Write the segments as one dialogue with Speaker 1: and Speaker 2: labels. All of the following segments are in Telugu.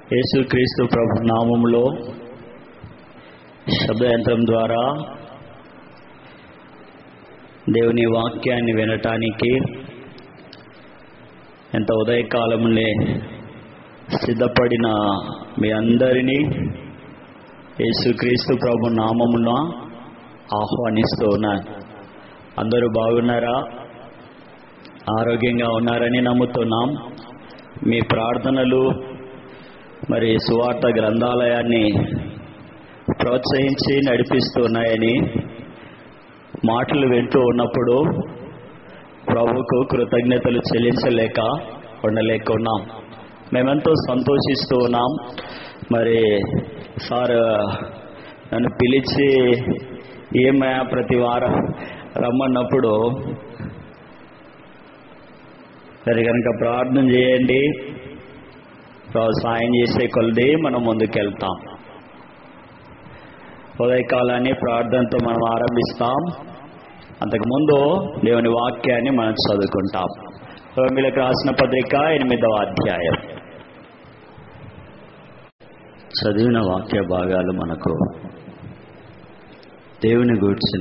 Speaker 1: యేసుక్రీస్తు ప్రభు నామములో శబ్దయంత్రం ద్వారా దేవుని వాక్యాన్ని వినటానికి ఎంత ఉదయకాలంలో సిద్ధపడిన మీ అందరినీ యేసుక్రీస్తు ప్రభు నామమున ఆహ్వానిస్తూ ఉన్నాను అందరూ బాగున్నారా ఆరోగ్యంగా ఉన్నారని నమ్ముతున్నాం మీ ప్రార్థనలు మరి సువార్త గ్రంథాలయాన్ని ప్రోత్సహించి నడిపిస్తున్నాయని మాటలు వింటూ ఉన్నప్పుడు ప్రభుకు కృతజ్ఞతలు చెల్లించలేక ఉండలేకున్నాం మేమెంతో సంతోషిస్తూ ఉన్నాం మరి సార్ నన్ను పిలిచి ఏమయ్యా ప్రతి వారం రమ్మన్నప్పుడు సరే కనుక ప్రార్థన చేయండి సాయం చేసే కొలది మనం ముందుకెళ్తాం ఉదయకాలాన్ని ప్రార్థనతో మనం ఆరంభిస్తాం అంతకుముందు దేవుని వాక్యాన్ని మనం చదువుకుంటాం రోమిలకు రాసిన పత్రిక ఎనిమిదవ అధ్యాయం చదివిన వాక్య భాగాలు మనకు దేవుని గూర్చిన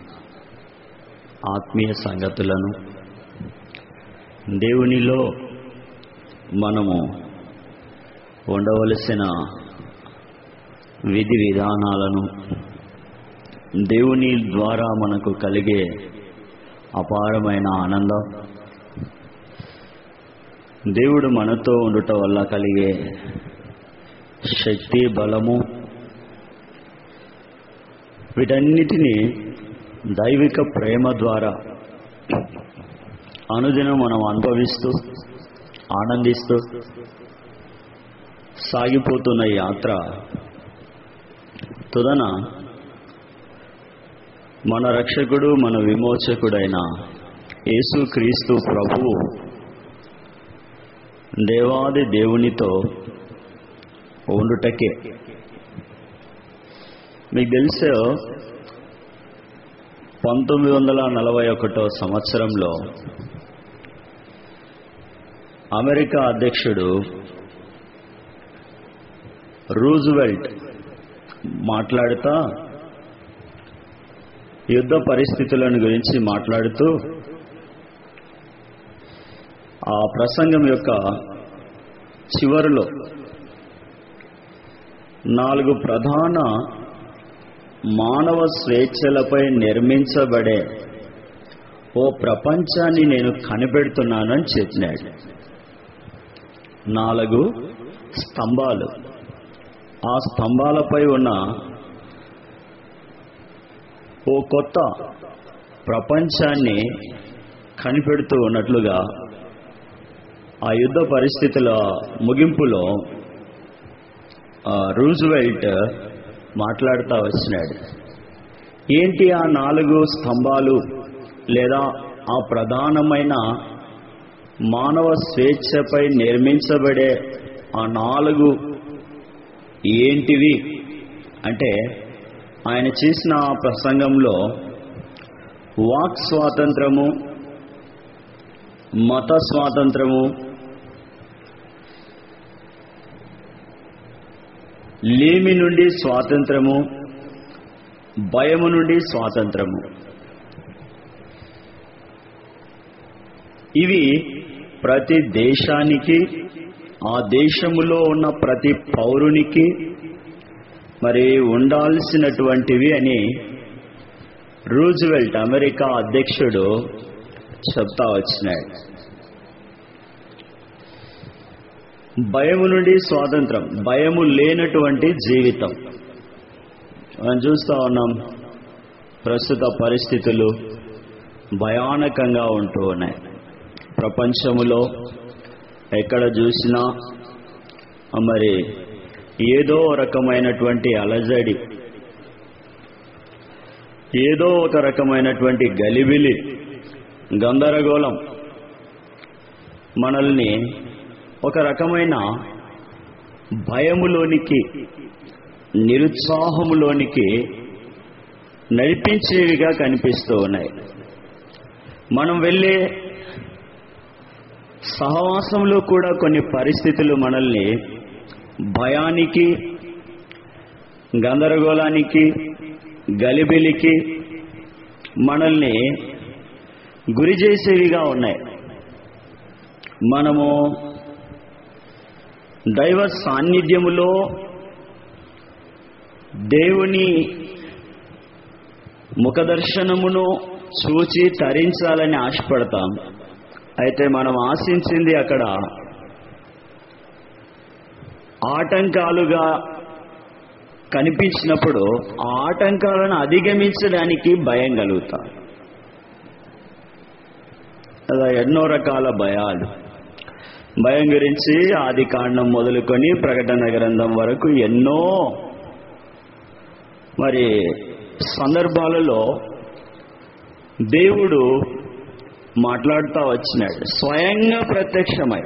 Speaker 1: ఆత్మీయ సంగతులను దేవునిలో మనము ఉండవలసిన విధి విధానాలను దేవుని ద్వారా మనకు కలిగే అపారమైన ఆనందం దేవుడు మనతో ఉండుట వల్ల కలిగే శక్తి బలము వీటన్నిటినీ దైవిక ప్రేమ ద్వారా అనుదినం మనం అనుభవిస్తూ ఆనందిస్తూ సాగిపోతున్న యాత్ర తుదన మన రక్షకుడు మన విమోచకుడైన యేసుక్రీస్తు ప్రభువు దేవాది దేవునితో ఉండుటకే మీకు తెలిసే పంతొమ్మిది వందల నలభై ఒకటో సంవత్సరంలో అమెరికా అధ్యక్షుడు రూజ్వెల్ట్ మాట్లాడుతా యుద్ధ పరిస్థితులను గురించి మాట్లాడుతూ ఆ ప్రసంగం యొక్క చివరిలో నాలుగు ప్రధాన మానవ స్వేచ్ఛలపై నిర్మించబడే ఓ ప్రపంచాన్ని నేను కనిపెడుతున్నానని చెప్పినాడు నాలుగు స్తంభాలు ఆ స్తంభాలపై ఉన్న ఓ కొత్త ప్రపంచాన్ని కనిపెడుతూ ఉన్నట్లుగా ఆ యుద్ధ పరిస్థితుల ముగింపులో రూజ్వెల్ట్ మాట్లాడుతూ వచ్చినాడు ఏంటి ఆ నాలుగు స్తంభాలు లేదా ఆ ప్రధానమైన మానవ స్వేచ్ఛపై నిర్మించబడే ఆ నాలుగు ఏంటివి అంటే ఆయన చేసిన ఆ ప్రసంగంలో వాక్ స్వాతంత్రము మత స్వాతంత్రము లేమి నుండి స్వాతంత్రము భయము నుండి స్వాతంత్రము ఇవి ప్రతి దేశానికి ఆ దేశములో ఉన్న ప్రతి పౌరునికి మరి ఉండాల్సినటువంటివి అని రూజ్వెల్ట్ అమెరికా అధ్యక్షుడు చెప్తా వచ్చినాడు భయము నుండి స్వాతంత్రం భయము లేనటువంటి జీవితం మనం చూస్తూ ఉన్నాం ప్రస్తుత పరిస్థితులు భయానకంగా ఉంటూ ఉన్నాయి ప్రపంచములో ఎక్కడ చూసినా మరి ఏదో రకమైనటువంటి అలజడి ఏదో ఒక రకమైనటువంటి గలిబిలి గందరగోళం మనల్ని ఒక రకమైన భయములోనికి నిరుత్సాహములోనికి నడిపించేవిగా కనిపిస్తూ ఉన్నాయి మనం వెళ్ళే సహవాసంలో కూడా కొన్ని పరిస్థితులు మనల్ని భయానికి గందరగోళానికి గలిబిలికి మనల్ని గురి చేసేవిగా ఉన్నాయి మనము దైవ సాన్నిధ్యములో దేవుని ముఖదర్శనమును చూచి తరించాలని ఆశపడతాం అయితే మనం ఆశించింది అక్కడ ఆటంకాలుగా కనిపించినప్పుడు ఆ ఆటంకాలను అధిగమించడానికి భయం కలుగుతాం అలా ఎన్నో రకాల భయాలు భయం గురించి ఆది కాండం మొదలుకొని ప్రకటన గ్రంథం వరకు ఎన్నో మరి సందర్భాలలో దేవుడు మాట్లాడుతూ వచ్చినాడు స్వయంగా ప్రత్యక్షమై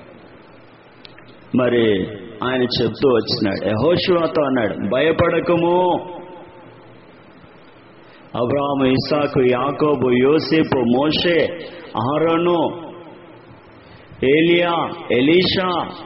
Speaker 1: మరి ఆయన చెప్తూ వచ్చినాడు యహోశివాతో అన్నాడు భయపడకము అబ్రాహము ఇసాకు యాకోబు యోసేపు మోషే అహరోను ఏలియా ఎలీషా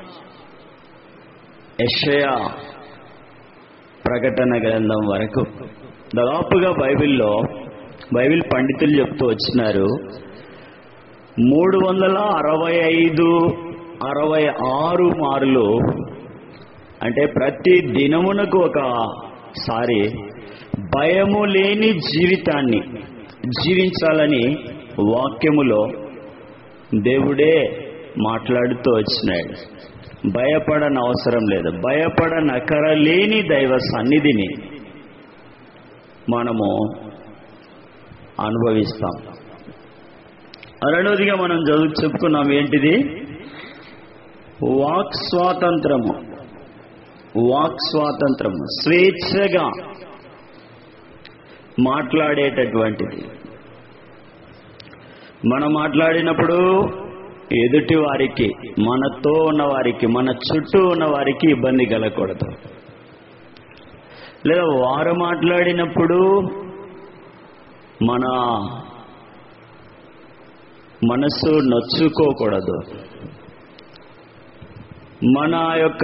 Speaker 1: యెషయా ప్రకటన గ్రంథం వరకు దాదాపుగా బైబిల్లో బైబిల్ పండితులు చెప్తూ వచ్చినారు మూడు వందల అరవై ఐదు అరవై ఆరు మార్లు అంటే ప్రతి దినమునకు ఒకసారి భయము లేని జీవితాన్ని జీవించాలని వాక్యములో దేవుడే మాట్లాడుతూ వచ్చినాడు భయపడని అవసరం లేదు భయపడనకరలేని దైవ సన్నిధిని మనము అనుభవిస్తాం రెండవదిగా మనం చదువు చెప్పుకున్నాం ఏంటిది వాక్ స్వాతంత్రము వాక్ స్వాతంత్రము స్వేచ్ఛగా మాట్లాడేటటువంటిది మనం మాట్లాడినప్పుడు ఎదుటి వారికి మనతో ఉన్న వారికి మన చుట్టూ ఉన్న వారికి ఇబ్బంది కలగకూడదు లేదా వారు మాట్లాడినప్పుడు మన మనసు నొచ్చుకోకూడదు మన యొక్క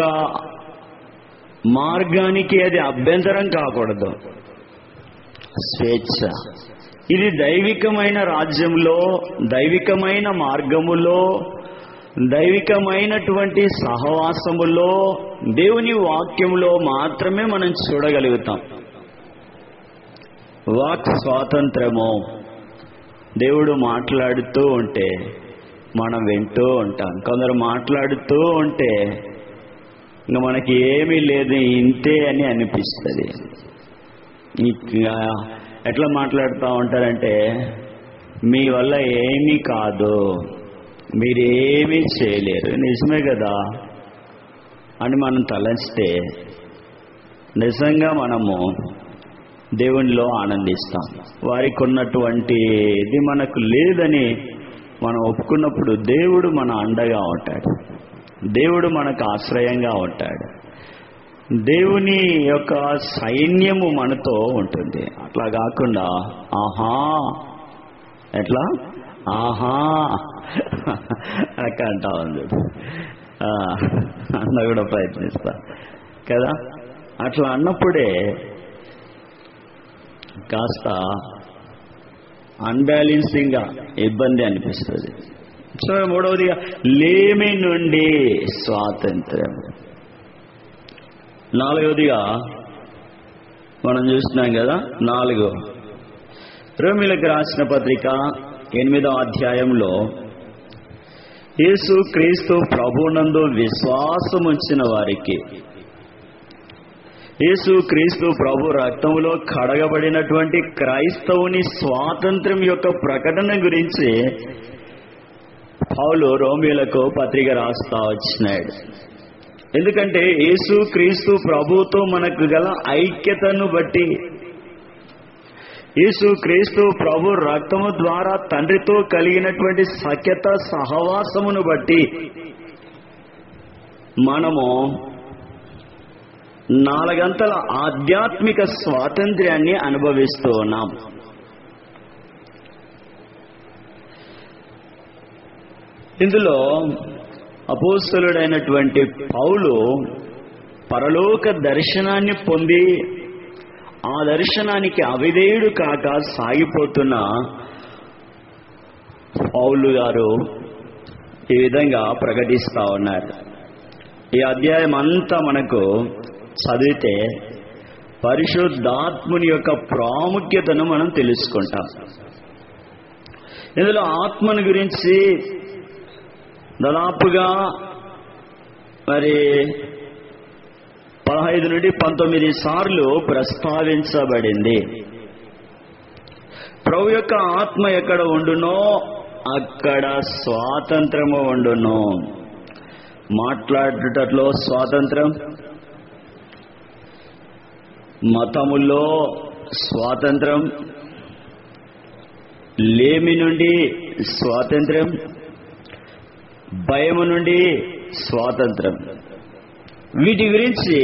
Speaker 1: మార్గానికి అది అభ్యంతరం కాకూడదు స్వేచ్ఛ ఇది దైవికమైన రాజ్యంలో దైవికమైన మార్గములో దైవికమైనటువంటి సహవాసములో దేవుని వాక్యములో మాత్రమే మనం చూడగలుగుతాం వాక్ స్వాతంత్రము దేవుడు మాట్లాడుతూ ఉంటే మనం వింటూ ఉంటాం కొందరు మాట్లాడుతూ ఉంటే ఇంకా మనకి ఏమీ లేదు ఇంతే అని అనిపిస్తుంది ఇంకా ఎట్లా మాట్లాడుతూ ఉంటారంటే మీ వల్ల ఏమీ కాదు మీరేమీ చేయలేరు నిజమే కదా అని మనం తలంచితే నిజంగా మనము దేవునిలో ఆనందిస్తాం వారికి ఉన్నటువంటి ఇది మనకు లేదని మనం ఒప్పుకున్నప్పుడు దేవుడు మన అండగా ఉంటాడు దేవుడు మనకు ఆశ్రయంగా ఉంటాడు దేవుని యొక్క సైన్యము మనతో ఉంటుంది అట్లా కాకుండా ఆహా ఎట్లా ఆహా అక్క అంటా ఉంది ఆ, అన్న కూడా ప్రయత్నిస్తా కదా అట్లా అన్నప్పుడే కాస్త అన్బ్యాలెన్సింగ్ గా ఇబ్బంది అనిపిస్తుంది సో మూడవదిగా లేమి నుండి స్వాతంత్ర్యం నాలుగవదిగా మనం చూస్తున్నాం కదా నాలుగు రోమిలకు రాసిన పత్రిక ఎనిమిదో అధ్యాయంలో యేసు క్రీస్తు ప్రభునందు విశ్వాసం ఉంచిన వారికి యేసు క్రీస్తు ప్రభు రక్తములో కడగబడినటువంటి క్రైస్తవుని స్వాతంత్ర్యం యొక్క ప్రకటన గురించి పౌలు రోమిలకు పత్రిక రాస్తా వచ్చినాడు ఎందుకంటే యేసు క్రీస్తు ప్రభుతో మనకు గల ఐక్యతను బట్టి యేసు క్రీస్తు ప్రభు రక్తము ద్వారా తండ్రితో కలిగినటువంటి సఖ్యత సహవాసమును బట్టి మనము నాలుగంతల ఆధ్యాత్మిక స్వాతంత్ర్యాన్ని అనుభవిస్తూ ఉన్నాం ఇందులో అపోస్తలుడైనటువంటి పౌలు పరలోక దర్శనాన్ని పొంది ఆ దర్శనానికి అవిధేయుడు కాక సాగిపోతున్న పౌలు గారు ఈ విధంగా ప్రకటిస్తా ఉన్నారు ఈ అధ్యాయం అంతా మనకు చదివితే పరిశుద్ధాత్ముని యొక్క ప్రాముఖ్యతను మనం తెలుసుకుంటాం ఇందులో ఆత్మను గురించి దాదాపుగా మరి పదహైదు నుండి పంతొమ్మిది సార్లు ప్రస్తావించబడింది ప్రభు యొక్క ఆత్మ ఎక్కడ ఉండునో అక్కడ స్వాతంత్రము ఉండును మాట్లాడేటట్లో స్వాతంత్రం మతములో స్వాతంత్రం లేమి నుండి స్వాతంత్రం భయము నుండి స్వాతంత్రం వీటి గురించి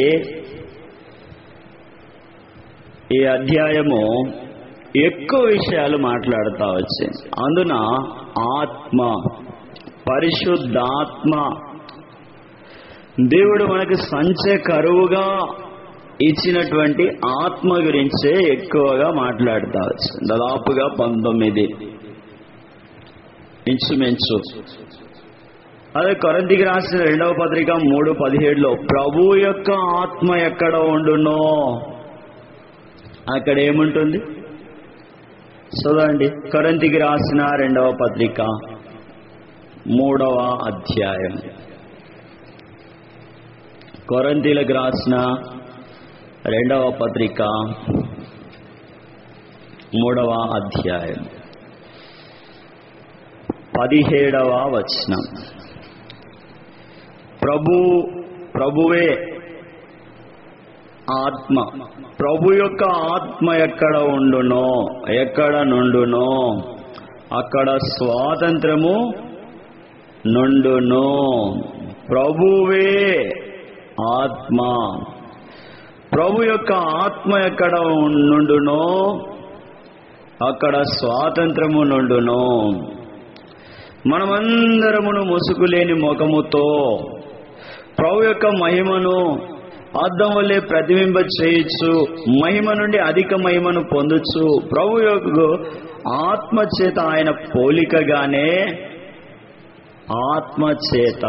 Speaker 1: ఈ అధ్యాయము ఎక్కువ విషయాలు మాట్లాడుతా వచ్చింది అందున ఆత్మ పరిశుద్ధాత్మ దేవుడు మనకు సంచే కరువుగా ఇచ్చినటువంటి ఆత్మ గురించే ఎక్కువగా మాట్లాడుతా వచ్చు దాదాపుగా పంతొమ్మిది ఇంచుమించు అదే కొరంతికి రాసిన రెండవ పత్రిక మూడు పదిహేడులో ప్రభు యొక్క ఆత్మ ఎక్కడ ఉండునో అక్కడ ఏముంటుంది చదవండి కొరంతికి రాసిన రెండవ పత్రిక మూడవ అధ్యాయం కొరంతీలకు రాసిన రెండవ పత్రిక మూడవ అధ్యాయం పదిహేడవ వచనం ప్రభు ప్రభువే ఆత్మ ప్రభు యొక్క ఆత్మ ఎక్కడ ఉండునో ఎక్కడ నుండునో అక్కడ స్వాతంత్రము నుండును ప్రభువే ఆత్మ ప్రభు యొక్క ఆత్మ ఎక్కడ నుండునో అక్కడ స్వాతంత్రము నుండును మనమందరమును ముసుగులేని ముఖముతో ప్రభు యొక్క మహిమను అద్దం వల్లే ప్రతిబింబ చేయొచ్చు మహిమ నుండి అధిక మహిమను పొందొచ్చు ప్రభు యొక్క ఆత్మ చేత ఆయన పోలికగానే ఆత్మ చేత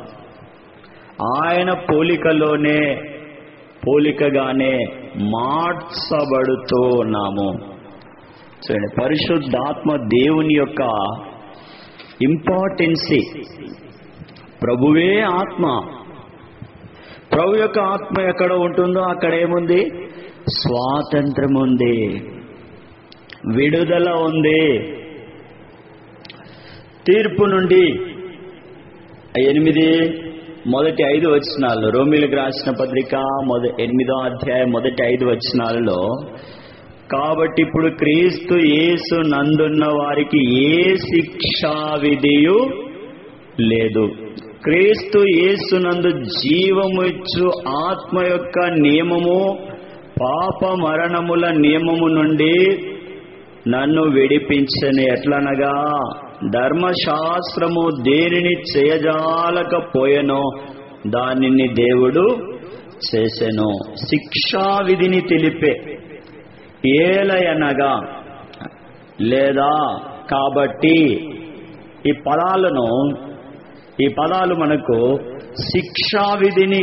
Speaker 1: ఆయన పోలికలోనే పోలికగానే మార్చబడుతూ ఉన్నాము చూడండి పరిశుద్ధాత్మ దేవుని యొక్క ఇంపార్టెన్సీ ప్రభువే ఆత్మ ప్రభు యొక్క ఆత్మ ఎక్కడ ఉంటుందో అక్కడ ఏముంది స్వాతంత్రం ఉంది విడుదల ఉంది తీర్పు నుండి ఎనిమిది మొదటి ఐదు వచనాలు రోమిలకు రాసిన పత్రిక మొద ఎనిమిదో అధ్యాయం మొదటి ఐదు వచనాలలో కాబట్టి ఇప్పుడు క్రీస్తు యేసు నందున్న వారికి ఏ శిక్షా విధియు లేదు క్రీస్తు యేసునందు జీవము ఇచ్చు ఆత్మ యొక్క నియమము పాప మరణముల నియమము నుండి నన్ను విడిపించని ఎట్లనగా ధర్మశాస్త్రము దేనిని చేయజాలకపోయెనో దానిని దేవుడు చేసెను శిక్షా విధిని తెలిపే ఏలయనగా లేదా కాబట్టి ఈ పదాలను ఈ పదాలు మనకు శిక్షా విధిని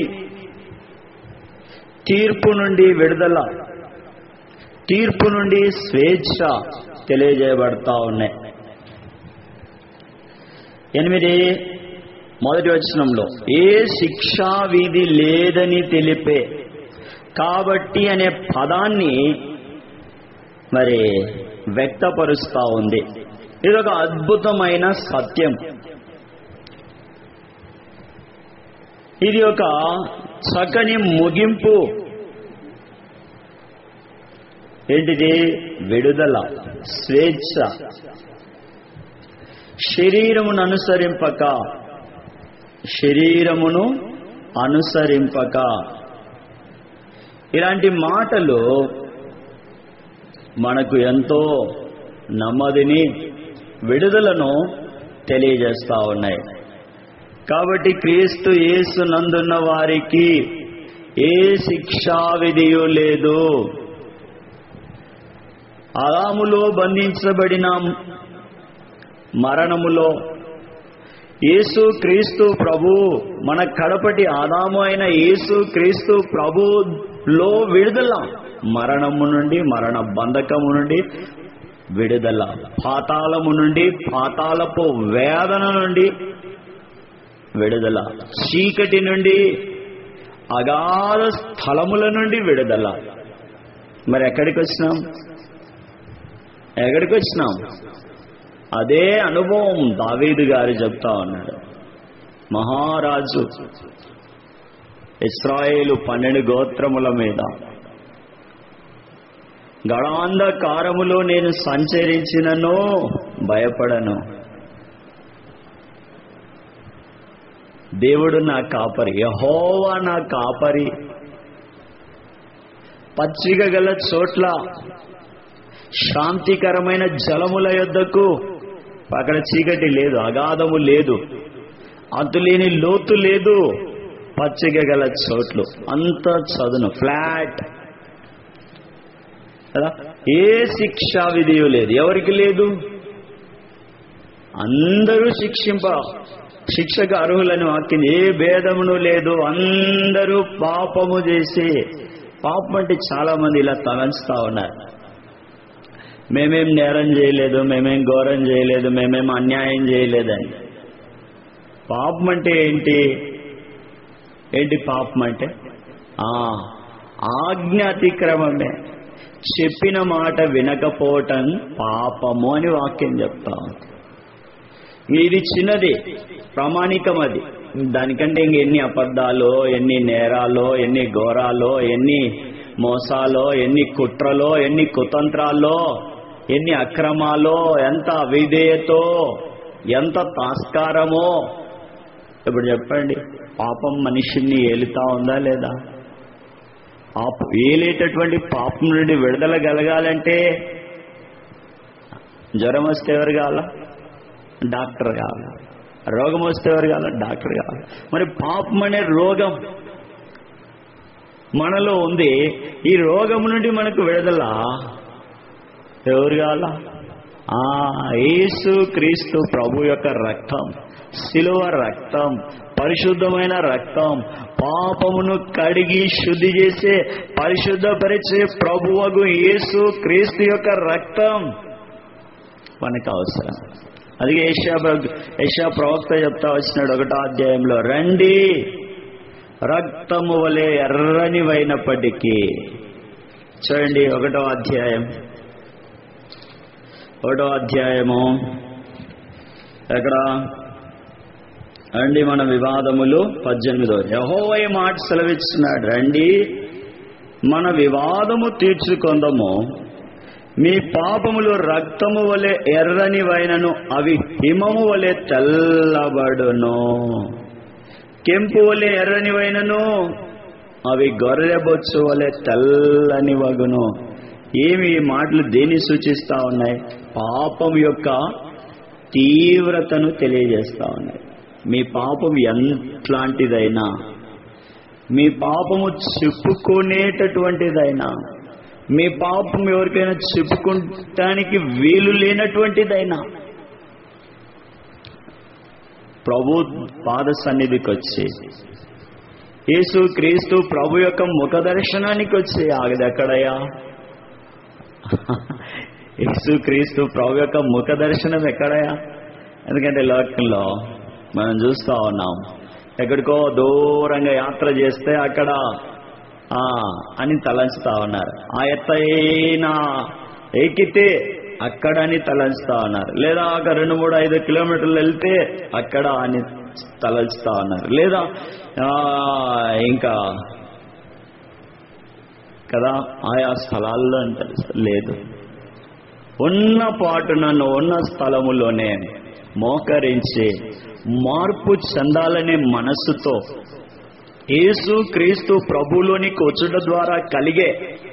Speaker 1: తీర్పు నుండి విడుదల తీర్పు నుండి స్వేచ్ఛ తెలియజేయబడతా ఉన్నాయి ఎనిమిది మొదటి వచనంలో ఏ శిక్షా విధి లేదని తెలిపే కాబట్టి అనే పదాన్ని మరి వ్యక్తపరుస్తా ఉంది ఇది ఒక అద్భుతమైన సత్యం ఇది ఒక చక్కని ముగింపు ఏంటిది విడుదల స్వేచ్ఛ శరీరమును అనుసరింపక శరీరమును అనుసరింపక ఇలాంటి మాటలు మనకు ఎంతో నెమ్మదిని విడుదలను తెలియజేస్తా ఉన్నాయి కాబట్టి క్రీస్తు యేసు నందున్న వారికి ఏ శిక్షా విధియు లేదు ఆదాములో బంధించబడిన మరణములో యేసు క్రీస్తు ప్రభు మన కడపటి ఆదాము అయిన యేసు క్రీస్తు ప్రభులో విడుదల మరణము నుండి మరణ బంధకము నుండి విడుదల పాతాళము నుండి పాతాళపు వేదన నుండి విడుదల చీకటి నుండి అగాధ స్థలముల నుండి విడుదల మరి ఎక్కడికి వచ్చినాం ఎక్కడికి వచ్చినాం అదే అనుభవం దావీదు గారు చెప్తా ఉన్నాడు మహారాజు ఇస్రాయేలు పన్నెండు గోత్రముల మీద గడాంధకారములో నేను సంచరించినను భయపడను దేవుడు నా కాపరి యహోవా నా కాపరి పచ్చిక గల చోట్ల శాంతికరమైన జలముల యొద్దకు అక్కడ చీకటి లేదు అగాధము లేదు అంతులేని లోతు లేదు పచ్చిక గల చోట్లు అంత చదును ఫ్లాట్ కదా ఏ శిక్షా విధియు లేదు ఎవరికి లేదు అందరూ శిక్షింప శిక్షకు అర్హులని వాక్యం ఏ భేదమును లేదు అందరూ పాపము చేసి పాపం అంటే చాలా మంది ఇలా తలంచుతా ఉన్నారు మేమేం నేరం చేయలేదు మేమేం ఘోరం చేయలేదు మేమేం అన్యాయం చేయలేదని పాపం అంటే ఏంటి ఏంటి పాపం అంటే ఆ ఆజ్ఞ అతిక్రమమే చెప్పిన మాట వినకపోవటం పాపము అని వాక్యం చెప్తా ఉంది. ఇది చిన్నది ప్రామాణికం అది దానికంటే ఇంక ఎన్ని అబద్ధాలో ఎన్ని నేరాలో ఎన్ని ఘోరాలో ఎన్ని మోసాలో ఎన్ని కుట్రలో ఎన్ని కుతంత్రాల్లో ఎన్ని అక్రమాలో ఎంత అవిధేయతో ఎంత తాస్కారమో ఇప్పుడు చెప్పండి పాపం మనిషిని ఏలుతా ఉందా లేదా ఆ ఏలేటటువంటి పాపం నుండి విడుదల కలగాలంటే జ్వరం వస్తే ఎవరు కావాలా డాక్టర్ కావాలి రోగం వస్తే ఎవరు కావాలి డాక్టర్ కావాలి మరి పాపం అనే రోగం మనలో ఉంది ఈ రోగం నుండి మనకు విడుదల ఎవరు కావాలా ఆ యేసు క్రీస్తు ప్రభు యొక్క రక్తం శిలువ రక్తం పరిశుద్ధమైన రక్తం పాపమును కడిగి శుద్ధి చేసే పరిశుద్ధపరిచే ప్రభువగు యేసు క్రీస్తు యొక్క రక్తం మనకు అవసరం అది ఏషియా ఏషియా ప్రవక్త చెప్తా వచ్చినాడు ఒకటో అధ్యాయంలో రండి రక్తము వలె ఎర్రనివైనప్పటికీ చూడండి ఒకటో అధ్యాయం ఒకటో అధ్యాయము ఎక్కడ రండి మన వివాదములు పద్దెనిమిదో యహోవై మాట సెలవిస్తున్నాడు రండి మన వివాదము తీర్చుకొందము మీ పాపములు రక్తము వలె ఎర్రనివైనను అవి హిమము వలె తెల్లబడును కెంపు వలె ఎర్రనివైనను అవి గొర్రెబొచ్చు వలె తెల్లని వగును ఏమి ఈ మాటలు దేన్ని సూచిస్తా ఉన్నాయి పాపం యొక్క తీవ్రతను తెలియజేస్తా ఉన్నాయి మీ పాపం ఎంట్లాంటిదైనా మీ పాపము చెప్పుకునేటటువంటిదైనా మీ పాపం ఎవరికైనా చెప్పుకుంటానికి వీలు లేనటువంటిదైనా ప్రభు పాద సన్నిధికి వచ్చి యేసు క్రీస్తు ప్రభు యొక్క ముఖ దర్శనానికి వచ్చి ఆగది ఎక్కడయ్యా యేసు క్రీస్తు ప్రభు యొక్క ముఖ దర్శనం ఎక్కడయ్యా ఎందుకంటే లోకంలో మనం చూస్తా ఉన్నాం ఎక్కడికో దూరంగా యాత్ర చేస్తే అక్కడ ఆ అని తలంచుతా ఉన్నారు ఆ ఎత్తైన ఎక్కితే అక్కడ అని తలంచుతా ఉన్నారు లేదా ఒక రెండు మూడు ఐదు కిలోమీటర్లు వెళ్తే అక్కడ అని తలంచుతా ఉన్నారు లేదా ఆ, ఇంకా కదా ఆయా స్థలాల్లో అని తెలుసు లేదు ఉన్న పాటునను ఉన్న స్థలములోనే మోకరించి మార్పు చెందాలనే మనస్సుతో యేసు క్రీస్తు ప్రభులోనికి వచ్చుట ద్వారా కలిగే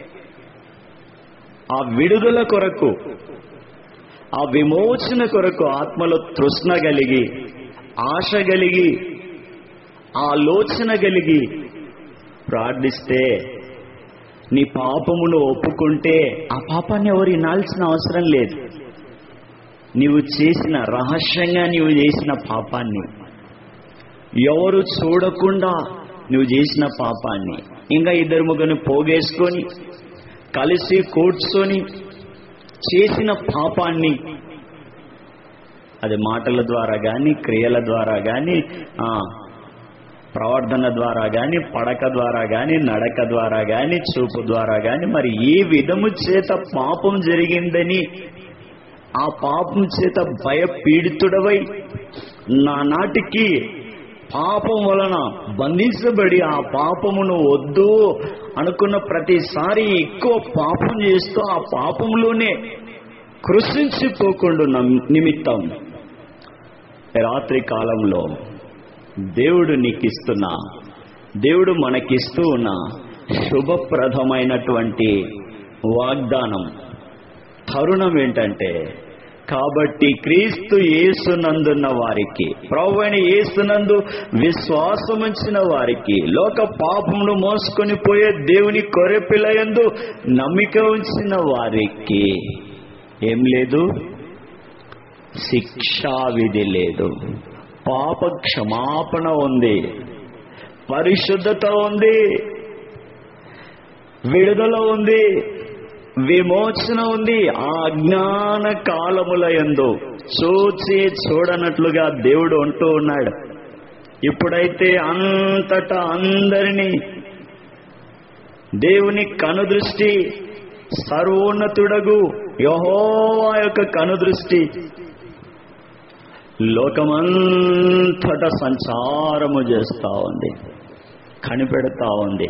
Speaker 1: ఆ విడుదల కొరకు ఆ విమోచన కొరకు ఆత్మలో తృష్ణ కలిగి ఆశ కలిగి ఆలోచన కలిగి ప్రార్థిస్తే నీ పాపమును ఒప్పుకుంటే ఆ పాపాన్ని ఎవరు వినాల్సిన అవసరం లేదు నీవు చేసిన రహస్యంగా నీవు చేసిన పాపాన్ని ఎవరు చూడకుండా నువ్వు చేసిన పాపాన్ని ఇంకా ఇద్దరు ముగ్గురిని పోగేసుకొని కలిసి కూర్చొని చేసిన పాపాన్ని అది మాటల ద్వారా కానీ క్రియల ద్వారా కానీ ప్రవర్తన ద్వారా కానీ పడక ద్వారా కానీ నడక ద్వారా కానీ చూపు ద్వారా కానీ మరి ఏ విధము చేత పాపం జరిగిందని ఆ పాపం చేత భయపీడితుడవై నానాటికి పాపం వలన బంధించబడి ఆ పాపమును వద్దు అనుకున్న ప్రతిసారి ఎక్కువ పాపం చేస్తూ ఆ పాపంలోనే కృషించిపోకుండా నిమిత్తం రాత్రి కాలంలో దేవుడు నీకిస్తున్న దేవుడు మనకిస్తూ ఉన్న శుభప్రదమైనటువంటి వాగ్దానం తరుణం ఏంటంటే కాబట్టి క్రీస్తు యేసునందున్న వారికి ప్రభువైన యేసునందు విశ్వాసముంచిన వారికి లోక పాపమును మోసుకొని పోయే దేవుని కొరెపిల్లయందు నమ్మిక ఉంచిన వారికి ఏం లేదు శిక్షా విధి లేదు పాప క్షమాపణ ఉంది పరిశుద్ధత ఉంది విడుదల ఉంది విమోచన ఉంది ఆ అజ్ఞాన కాలముల ఎందు చూచి చూడనట్లుగా దేవుడు ఉంటూ ఉన్నాడు ఇప్పుడైతే అంతటా అందరినీ దేవుని కనుదృష్టి సర్వోన్నతుడగు యహోవా యొక్క కనుదృష్టి లోకమంతట సంచారము చేస్తా ఉంది కనిపెడతా ఉంది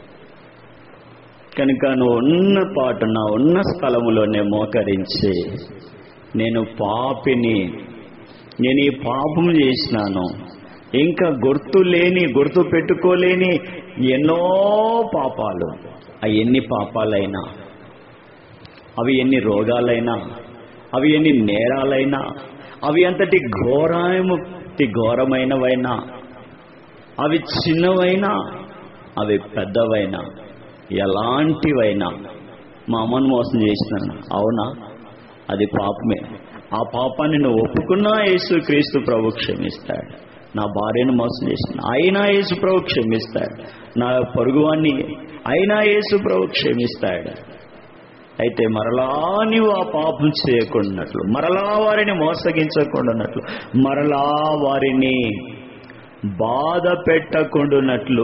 Speaker 1: కనుక నువ్వు ఉన్న పాటున ఉన్న స్థలములోనే మోకరించి నేను పాపిని నేను ఈ పాపం చేసినాను ఇంకా గుర్తు లేని గుర్తు పెట్టుకోలేని ఎన్నో పాపాలు ఆ ఎన్ని పాపాలైనా అవి ఎన్ని రోగాలైనా అవి ఎన్ని నేరాలైనా అవి అంతటి ఘోరముటి ఘోరమైనవైనా అవి చిన్నవైనా అవి పెద్దవైనా ఎలాంటివైనా మా అమ్మను మోసం చేసినాను అవునా అది పాపమే ఆ పాపాన్ని నువ్వు ఒప్పుకున్నా యేసు క్రీస్తు ప్రభు క్షమిస్తాడు నా భార్యను మోసం చేసిన అయినా యేసు ప్రభు క్షమిస్తాడు నా పొరుగువాన్ని అయినా యేసు ప్రభు క్షమిస్తాడు అయితే మరలా నీవు ఆ పాపం చేయకుండాట్లు మరలా వారిని మోసగించకుండానట్లు మరలా వారిని బాధ పెట్టకుండానట్లు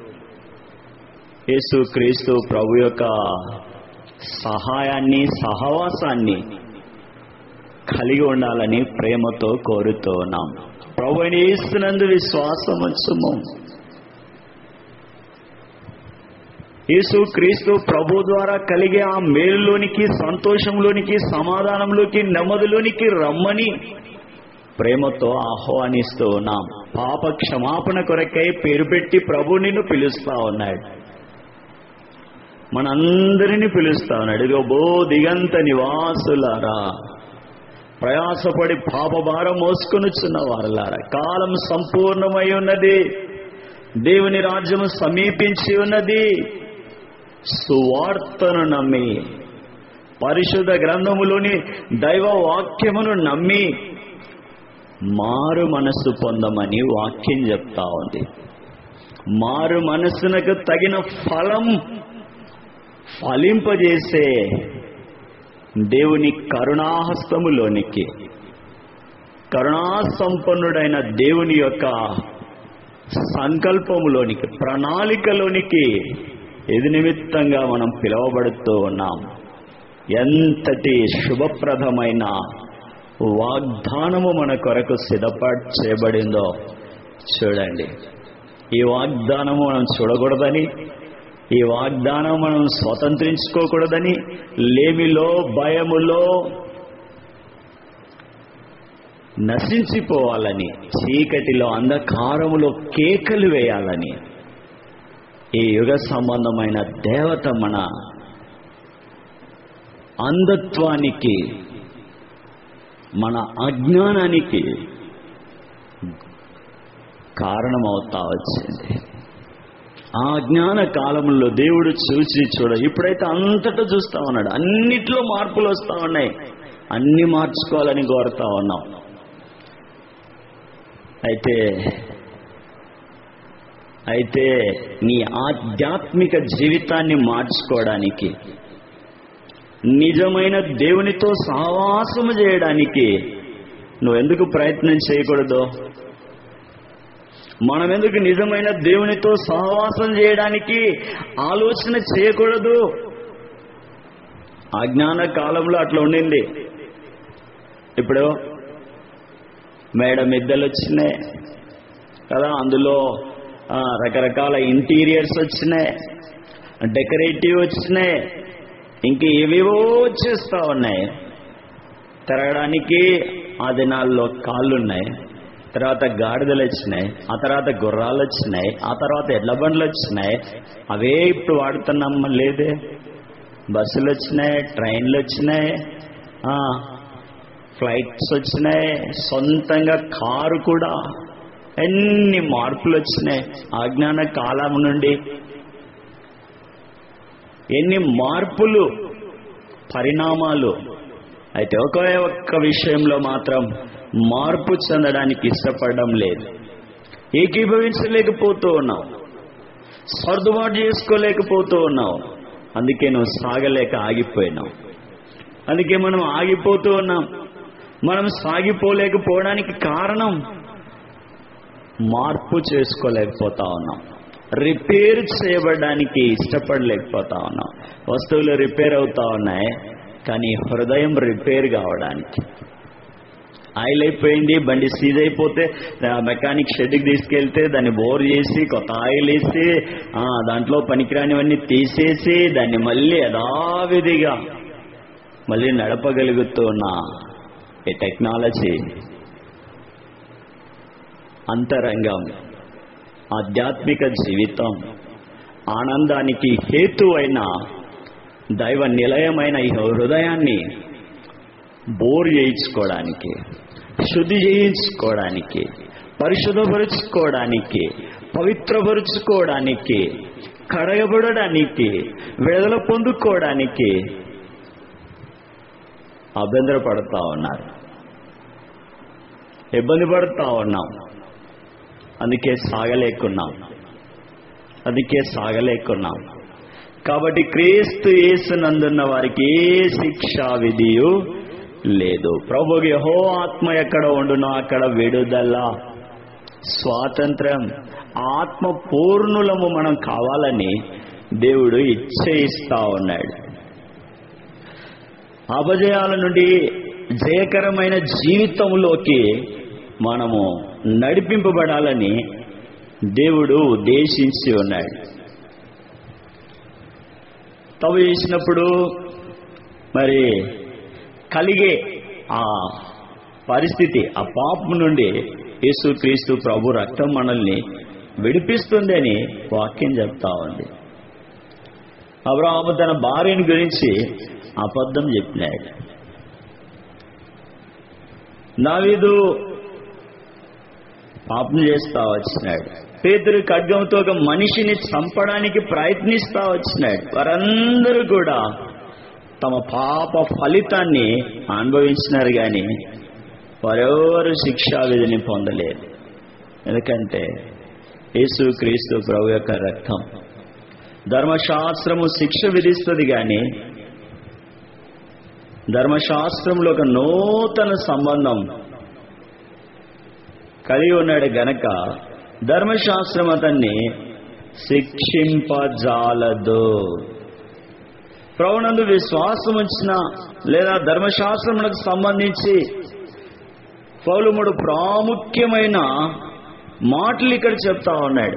Speaker 1: యేసు క్రీస్తు ప్రభు యొక్క సహాయాన్ని సహవాసాన్ని కలిగి ఉండాలని ప్రేమతో కోరుతూ ఉన్నాం ప్రభుని ఇస్తున్నందు విశ్వాసం వచ్చుము యేసు క్రీస్తు ప్రభు ద్వారా కలిగే ఆ మేలులోనికి సంతోషంలోనికి సమాధానంలోకి నెమ్మదిలోనికి రమ్మని ప్రేమతో ఆహ్వానిస్తూ ఉన్నాం పాప క్షమాపణ కొరకై పేరు పెట్టి ప్రభు నిన్ను పిలుస్తా ఉన్నాడు మనందరినీ పిలుస్తా ఉన్నాడు ఇదిగో బో దిగంత నివాసులారా ప్రయాసపడి పాపభారం మోసుకొనుచున్న వారలారా కాలం సంపూర్ణమై ఉన్నది దేవుని రాజ్యము సమీపించి ఉన్నది సువార్తను నమ్మి పరిశుద్ధ గ్రంథములోని దైవ వాక్యమును నమ్మి మారు మనస్సు పొందమని వాక్యం చెప్తా ఉంది మారు మనస్సునకు తగిన ఫలం ఫలింపజేసే దేవుని కరుణాహస్తములోనికి కరుణా సంపన్నుడైన దేవుని యొక్క సంకల్పములోనికి ప్రణాళికలోనికి ఎది నిమిత్తంగా మనం పిలువబడుతూ ఉన్నాం ఎంతటి శుభప్రదమైన వాగ్దానము మన కొరకు సిద్ధపాటు చేయబడిందో చూడండి ఈ వాగ్దానము మనం చూడకూడదని ఈ వాగ్దానం మనం స్వతంత్రించుకోకూడదని లేమిలో భయములో నశించిపోవాలని చీకటిలో అంధకారములో కేకలు వేయాలని ఈ యుగ సంబంధమైన దేవత మన అంధత్వానికి మన అజ్ఞానానికి కారణమవుతా వచ్చింది ఆ జ్ఞాన కాలంలో దేవుడు చూసి చూడ ఇప్పుడైతే అంతటా చూస్తా ఉన్నాడు అన్నిట్లో మార్పులు వస్తా ఉన్నాయి అన్ని మార్చుకోవాలని కోరుతా ఉన్నాం అయితే అయితే నీ ఆధ్యాత్మిక జీవితాన్ని మార్చుకోవడానికి నిజమైన దేవునితో సహవాసము చేయడానికి నువ్వెందుకు ప్రయత్నం చేయకూడదు మనం ఎందుకు నిజమైన దేవునితో సహవాసం చేయడానికి ఆలోచన చేయకూడదు అజ్ఞాన కాలంలో అట్లా ఉండింది ఇప్పుడు మేడ మిద్దెలు వచ్చినాయి కదా అందులో ఆ, రకరకాల ఇంటీరియర్స్ వచ్చినాయి డెకరేటివ్ వచ్చినాయి ఇంక ఏవేవో వచ్చేస్తా ఉన్నాయి తిరగడానికి ఆ దినాల్లో కాళ్ళు ఉన్నాయి తర్వాత గాడిదలు వచ్చినాయి ఆ తర్వాత గుర్రాలు వచ్చినాయి ఆ తర్వాత ఎడ్ల బండ్లు వచ్చినాయి అవే ఇప్పుడు వాడుతున్నాం లేదే బస్సులు వచ్చినాయి ట్రైన్లు వచ్చినాయి ఆ, ఫ్లైట్స్ వచ్చినాయి సొంతంగా కారు కూడా ఎన్ని మార్పులు వచ్చినాయి అజ్ఞాన కాలం నుండి ఎన్ని మార్పులు పరిణామాలు అయితే ఒకే ఒక్క విషయంలో మాత్రం మార్పు చెందడానికి ఇష్టపడడం లేదు ఏకీభవించలేకపోతూ ఉన్నావు సర్దుబాటు చేసుకోలేకపోతూ ఉన్నావు అందుకే నువ్వు సాగలేక ఆగిపోయినావు అందుకే మనం ఆగిపోతూ ఉన్నాం మనం సాగిపోలేకపోవడానికి కారణం మార్పు చేసుకోలేకపోతా ఉన్నాం రిపేర్ చేయబడడానికి ఇష్టపడలేకపోతా ఉన్నాం వస్తువులు రిపేర్ అవుతా ఉన్నాయి కానీ హృదయం రిపేర్ కావడానికి ఆయిల్ అయిపోయింది బండి సీజ్ అయిపోతే ఆ, మెకానిక్ షెడ్కి తీసుకెళ్తే దాన్ని బోర్ చేసి కొత్త ఆయిల్ వేసి ఆ, దాంట్లో పనికిరానివన్నీ తీసేసి దాన్ని మళ్ళీ యథావిధిగా మళ్ళీ నడపగలుగుతున్న ఈ టెక్నాలజీ అంతరంగం ఆధ్యాత్మిక జీవితం ఆనందానికి హేతువైన దైవ నిలయమైన ఈ హృదయాన్ని బోర్ చేయించుకోవడానికి శుద్ధి చేయించుకోవడానికి పరిశుభ్రపరుచుకోవడానికి పవిత్రపరుచుకోవడానికి కడగబడడానికి విడుదల పొందుకోవడానికి అభ్యంతర పడుతూ ఉన్నారు ఇబ్బంది పడుతూ ఉన్నాం అందుకే సాగలేకున్నాం అందుకే సాగలేకున్నాం కాబట్టి క్రీస్తు యేసునందున్న వారికి ఏ శిక్షా విధియు లేదు ప్రభు యహో ఆత్మ ఎక్కడ ఉండునో అక్కడ విడుదల స్వాతంత్రం ఆత్మ పూర్ణులము మనం కావాలని దేవుడు ఇచ్చేయిస్తా ఉన్నాడు అపజయాల నుండి జయకరమైన జీవితంలోకి మనము నడిపింపబడాలని దేవుడు ఉద్దేశించి ఉన్నాడు తప్పు చేసినప్పుడు మరి కలిగే ఆ పరిస్థితి ఆ పాపం నుండి యేసుక్రీస్తు ప్రభు రక్తం మనల్ని విడిపిస్తుంది అని వాక్యం చెప్తా ఉంది అబ్రాహము తన భార్యని గురించి అబద్ధం చెప్పినాడు దావీదు పాపం చేస్తా వచ్చినాడు పేదరు ఖడ్గంతో ఒక మనిషిని చంపడానికి ప్రయత్నిస్తా వచ్చినాడు వారందరూ కూడా తమ పాప ఫలితాన్ని అనుభవించినారు కానీ వారెవరు శిక్షా విధిని పొందలేదు ఎందుకంటే యేసు క్రీస్తు ప్రభు యొక్క రక్తం ధర్మశాస్త్రము శిక్ష విధిస్తుంది కానీ ధర్మశాస్త్రంలో ఒక నూతన సంబంధం కలిగి ఉన్నాడు గనక ధర్మశాస్త్రం అతన్ని శిక్షింపజాలదు ప్రభునందు విశ్వాసం వచ్చిన లేదా ధర్మశాస్త్రములకు సంబంధించి పౌలుముడు ప్రాముఖ్యమైన మాటలు ఇక్కడ చెప్తా ఉన్నాడు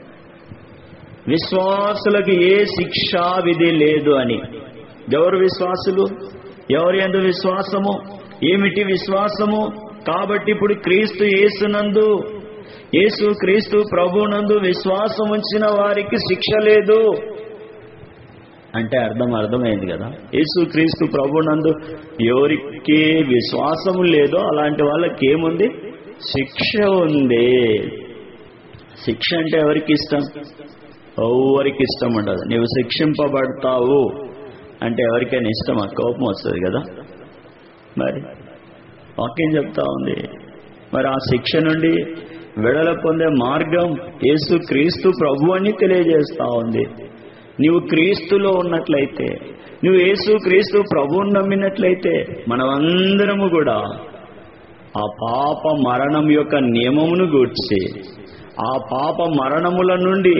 Speaker 1: విశ్వాసులకు ఏ శిక్షా విధి లేదు అని ఎవరు విశ్వాసులు ఎవరి ఎందు విశ్వాసము ఏమిటి విశ్వాసము కాబట్టి ఇప్పుడు క్రీస్తు యేసునందు యేసు క్రీస్తు ప్రభునందు విశ్వాసం ఉంచిన వారికి శిక్ష లేదు అంటే అర్థం అర్థమైంది కదా యేసు క్రీస్తు ప్రభునందు ఎవరికి విశ్వాసము లేదో అలాంటి వాళ్ళకి ఏముంది శిక్ష ఉంది శిక్ష అంటే ఎవరికి ఇష్టం ఎవరికి ఇష్టం ఉండదు నీవు శిక్షింపబడతావు అంటే ఎవరికైనా ఇష్టమా కోపం వస్తుంది కదా మరి వాక్యం చెప్తా ఉంది మరి ఆ శిక్ష నుండి విడల పొందే మార్గం యేసు క్రీస్తు ప్రభు అని తెలియజేస్తా ఉంది నీవు క్రీస్తులో ఉన్నట్లయితే నువ్వు యేసు క్రీస్తు ప్రభువుని నమ్మినట్లయితే మనమందరము కూడా ఆ పాప మరణం యొక్క నియమమును గూర్చి ఆ పాప మరణముల నుండి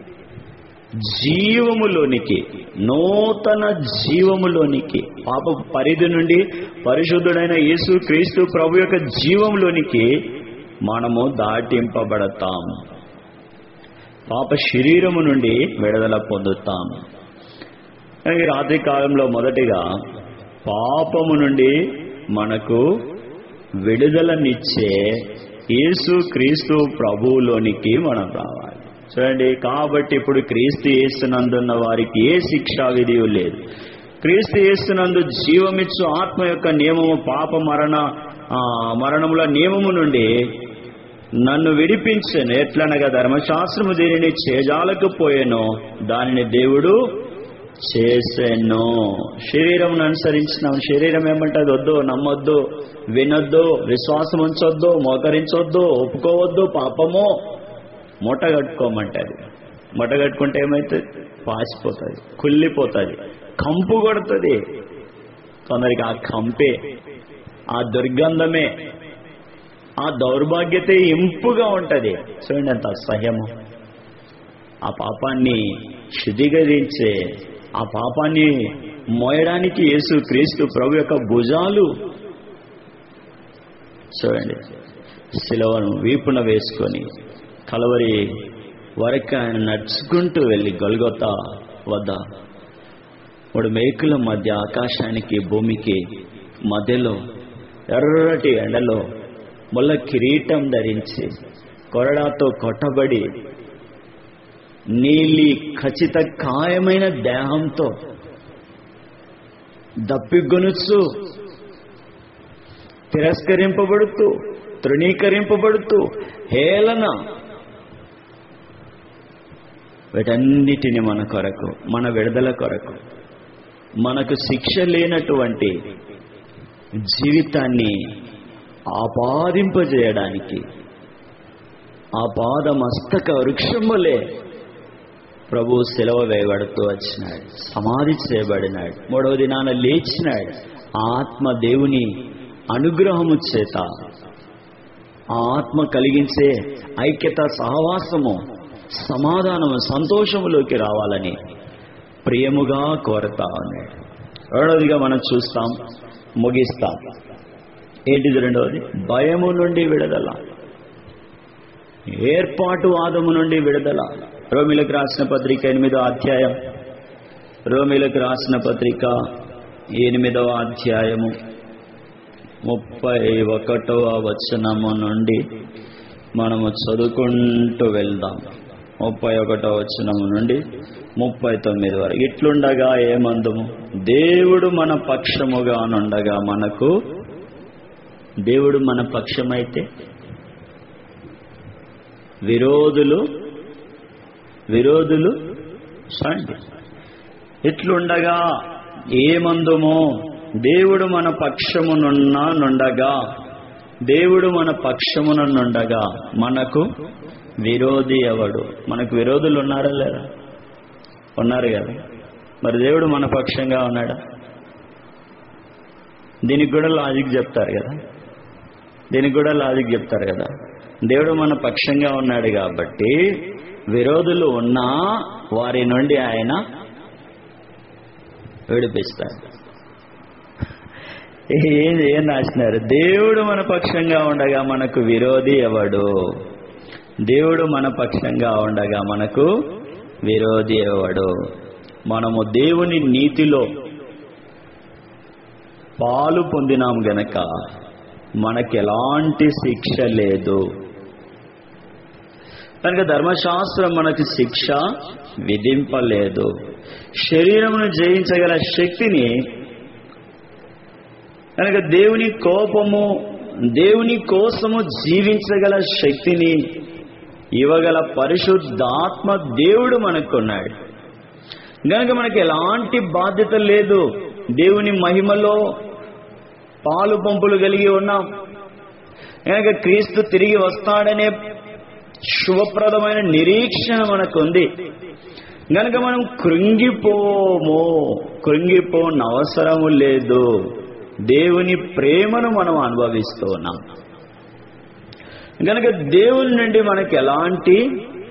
Speaker 1: జీవములోనికి నూతన జీవములోనికి పాప పరిధి నుండి పరిశుద్ధుడైన యేసు క్రీస్తు ప్రభు యొక్క జీవంలోనికి మనము దాటింపబడతాం పాప శరీరము నుండి విడుదల పొందుతాం ఈ రాత్రి కాలంలో మొదటిగా పాపము నుండి మనకు విడుదలనిచ్చే యేసు క్రీస్తు ప్రభువులోనికి మనం రావాలి చూడండి కాబట్టి ఇప్పుడు క్రీస్తు యేసునందున్న వారికి ఏ శిక్షా విధియు లేదు క్రీస్తు యేసునందు జీవమిచ్చు ఆత్మ యొక్క నియమము పాప మరణ ఆ, మరణముల నియమము నుండి నన్ను విడిపించను ఎట్లనగా ధర్మశాస్త్రము దీనిని చేజాలకపోయేనో దానిని దేవుడు చేసెను శరీరం అనుసరించిన శరీరం ఏమంటది వద్దు నమ్మొద్దు వినొద్దు విశ్వాసం ఉంచొద్దు మోకరించొద్దు ఒప్పుకోవద్దు పాపము మూట కట్టుకోమంటది మూట కట్టుకుంటే ఏమైతుంది పాసిపోతుంది కుళ్ళిపోతుంది కంపు కొడుతుంది కొందరికి ఆ కంపే ఆ దుర్గంధమే ఆ దౌర్భాగ్యతే ఇంపుగా ఉంటది చూడండి అంత అసహ్యము ఆ పాపాన్ని శుద్ధీకరించే ఆ పాపాన్ని మోయడానికి యేసు క్రీస్తు ప్రభు యొక్క భుజాలు చూడండి శిలవను వీపున వేసుకొని కలవరి వరకు ఆయన నడుచుకుంటూ వెళ్ళి గొల్గొత వద్ద మూడు మేకుల మధ్య ఆకాశానికి భూమికి మధ్యలో ఎర్రటి ఎండలో ముళ్ళ కిరీటం ధరించి కొరడాతో కొట్టబడి నీలి ఖచ్చిత ఖాయమైన దేహంతో దప్పిగొనుచు తిరస్కరింపబడుతూ తృణీకరింపబడుతూ హేళన వీటన్నిటిని మన కొరకు మన విడుదల కొరకు మనకు శిక్ష లేనటువంటి జీవితాన్ని ఆపాదింపజేయడానికి ఆ పాద మస్తక వృక్షములే ప్రభు సెలవు వేయబడుతూ వచ్చినాడు సమాధి చేయబడినాడు మూడవ దినాన లేచినాడు ఆత్మ దేవుని అనుగ్రహము చేత ఆ ఆత్మ కలిగించే ఐక్యత సహవాసము సమాధానము సంతోషములోకి రావాలని ప్రియముగా కోరతా ఉన్నాడు రెండవదిగా మనం చూస్తాం ముగిస్తాం ఏంటిది రెండవది భయము నుండి విడుదల ఏర్పాటు వాదము నుండి విడుదల రోమిలకు రాసిన పత్రిక ఎనిమిదో అధ్యాయం రోమిలకు రాసిన పత్రిక ఎనిమిదవ అధ్యాయము ముప్పై ఒకటవ వచనము నుండి మనము చదువుకుంటూ వెళ్దాం ముప్పై ఒకటవ వచనము నుండి ముప్పై తొమ్మిది వరకు ఇట్లుండగా ఏమందుము దేవుడు మన పక్షముగా నుండగా మనకు దేవుడు మన పక్షమైతే విరోధులు విరోధులు సండి ఇట్లుండగా ఏమందుమో దేవుడు మన పక్షమునున్నా నుండగా దేవుడు మన పక్షమునుండగా మనకు విరోధి ఎవడు మనకు విరోధులు ఉన్నారా లేదా ఉన్నారు కదా మరి దేవుడు మన పక్షంగా ఉన్నాడా దీనికి కూడా లాజిక్ చెప్తారు కదా దీనికి కూడా లాజిక్ చెప్తారు కదా దేవుడు మన పక్షంగా ఉన్నాడు కాబట్టి విరోధులు ఉన్నా వారి నుండి ఆయన విడిపిస్తాడు ఏం ఏం రాసినారు దేవుడు మన పక్షంగా ఉండగా మనకు విరోధి ఎవడు దేవుడు మన పక్షంగా ఉండగా మనకు విరోధి ఎవడు మనము దేవుని నీతిలో పాలు పొందినాం గనక మనకి ఎలాంటి శిక్ష లేదు కనుక ధర్మశాస్త్రం మనకి శిక్ష విధింపలేదు శరీరమును జయించగల శక్తిని కనుక దేవుని కోపము దేవుని కోసము జీవించగల శక్తిని ఇవ్వగల పరిశుద్ధాత్మ దేవుడు మనకున్నాడు గనక మనకి ఎలాంటి బాధ్యత లేదు దేవుని మహిమలో పాలు పంపులు కలిగి ఉన్నాం కనుక క్రీస్తు తిరిగి వస్తాడనే శుభప్రదమైన నిరీక్షణ మనకుంది గనక మనం కృంగిపోము కృంగిపోన అవసరము లేదు దేవుని ప్రేమను మనం అనుభవిస్తూ ఉన్నాం గనక దేవుని నుండి మనకి ఎలాంటి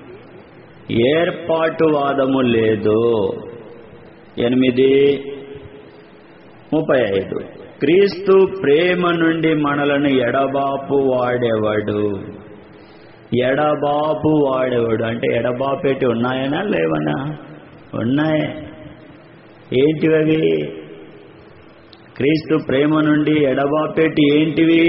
Speaker 1: ఏర్పాటువాదము లేదు ఎనిమిది ముప్పై ఐదు క్రీస్తు ప్రేమ నుండి మనలను ఎడబాపు వాడేవాడు ఎడబాపు వాడేవాడు అంటే ఎడబాపేటి ఉన్నాయనా లేవనా ఉన్నాయే ఏంటివి క్రీస్తు ప్రేమ నుండి ఎడబాపేటి ఏంటివి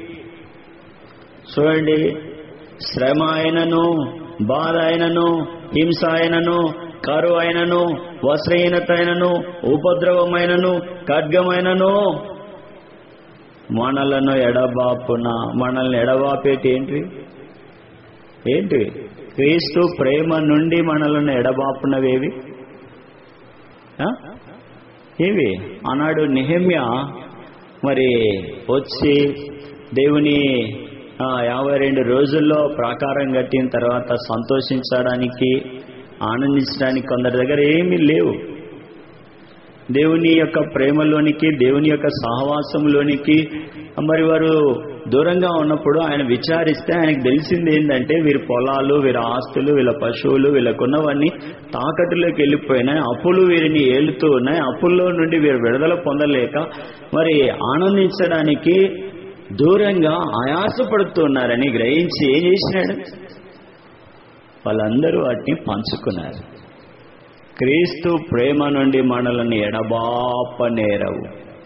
Speaker 1: చూడండి శ్రమ అయినను బాధ అయినను హింస అయినను కరువు అయినను వస్త్రహీనత అయినను ఉపద్రవమైనను ఖడ్గమైనను మనలను ఎడబాపున మనల్ని ఎడబాపేటి ఏంటివి ఏంటివి క్రీస్తు ప్రేమ నుండి మనలను ఎడబాపునవేవి ఆ? ఏవి ఆనాడు నిహమ్య మరి వచ్చి దేవుని ఆ, యాభై రెండు రోజుల్లో ప్రాకారం కట్టిన తర్వాత సంతోషించడానికి ఆనందించడానికి కొందరి దగ్గర ఏమీ లేవు దేవుని యొక్క ప్రేమలోనికి దేవుని యొక్క సహవాసంలోనికి మరి వారు దూరంగా ఉన్నప్పుడు ఆయన విచారిస్తే ఆయనకు తెలిసింది ఏంటంటే వీరి పొలాలు వీరి ఆస్తులు వీళ్ళ పశువులు వీళ్ళకున్నవన్నీ తాకట్టులోకి వెళ్ళిపోయినాయి అప్పులు వీరిని ఏలుతూ ఉన్నాయి అప్పుల్లో నుండి వీరు విడుదల పొందలేక మరి ఆనందించడానికి దూరంగా ఆయాసపడుతున్నారని గ్రహించి ఏం చేసినాడు వాళ్ళందరూ వాటిని పంచుకున్నారు క్రీస్తు ప్రేమ నుండి మనల్ని ఎడబాపనేరవు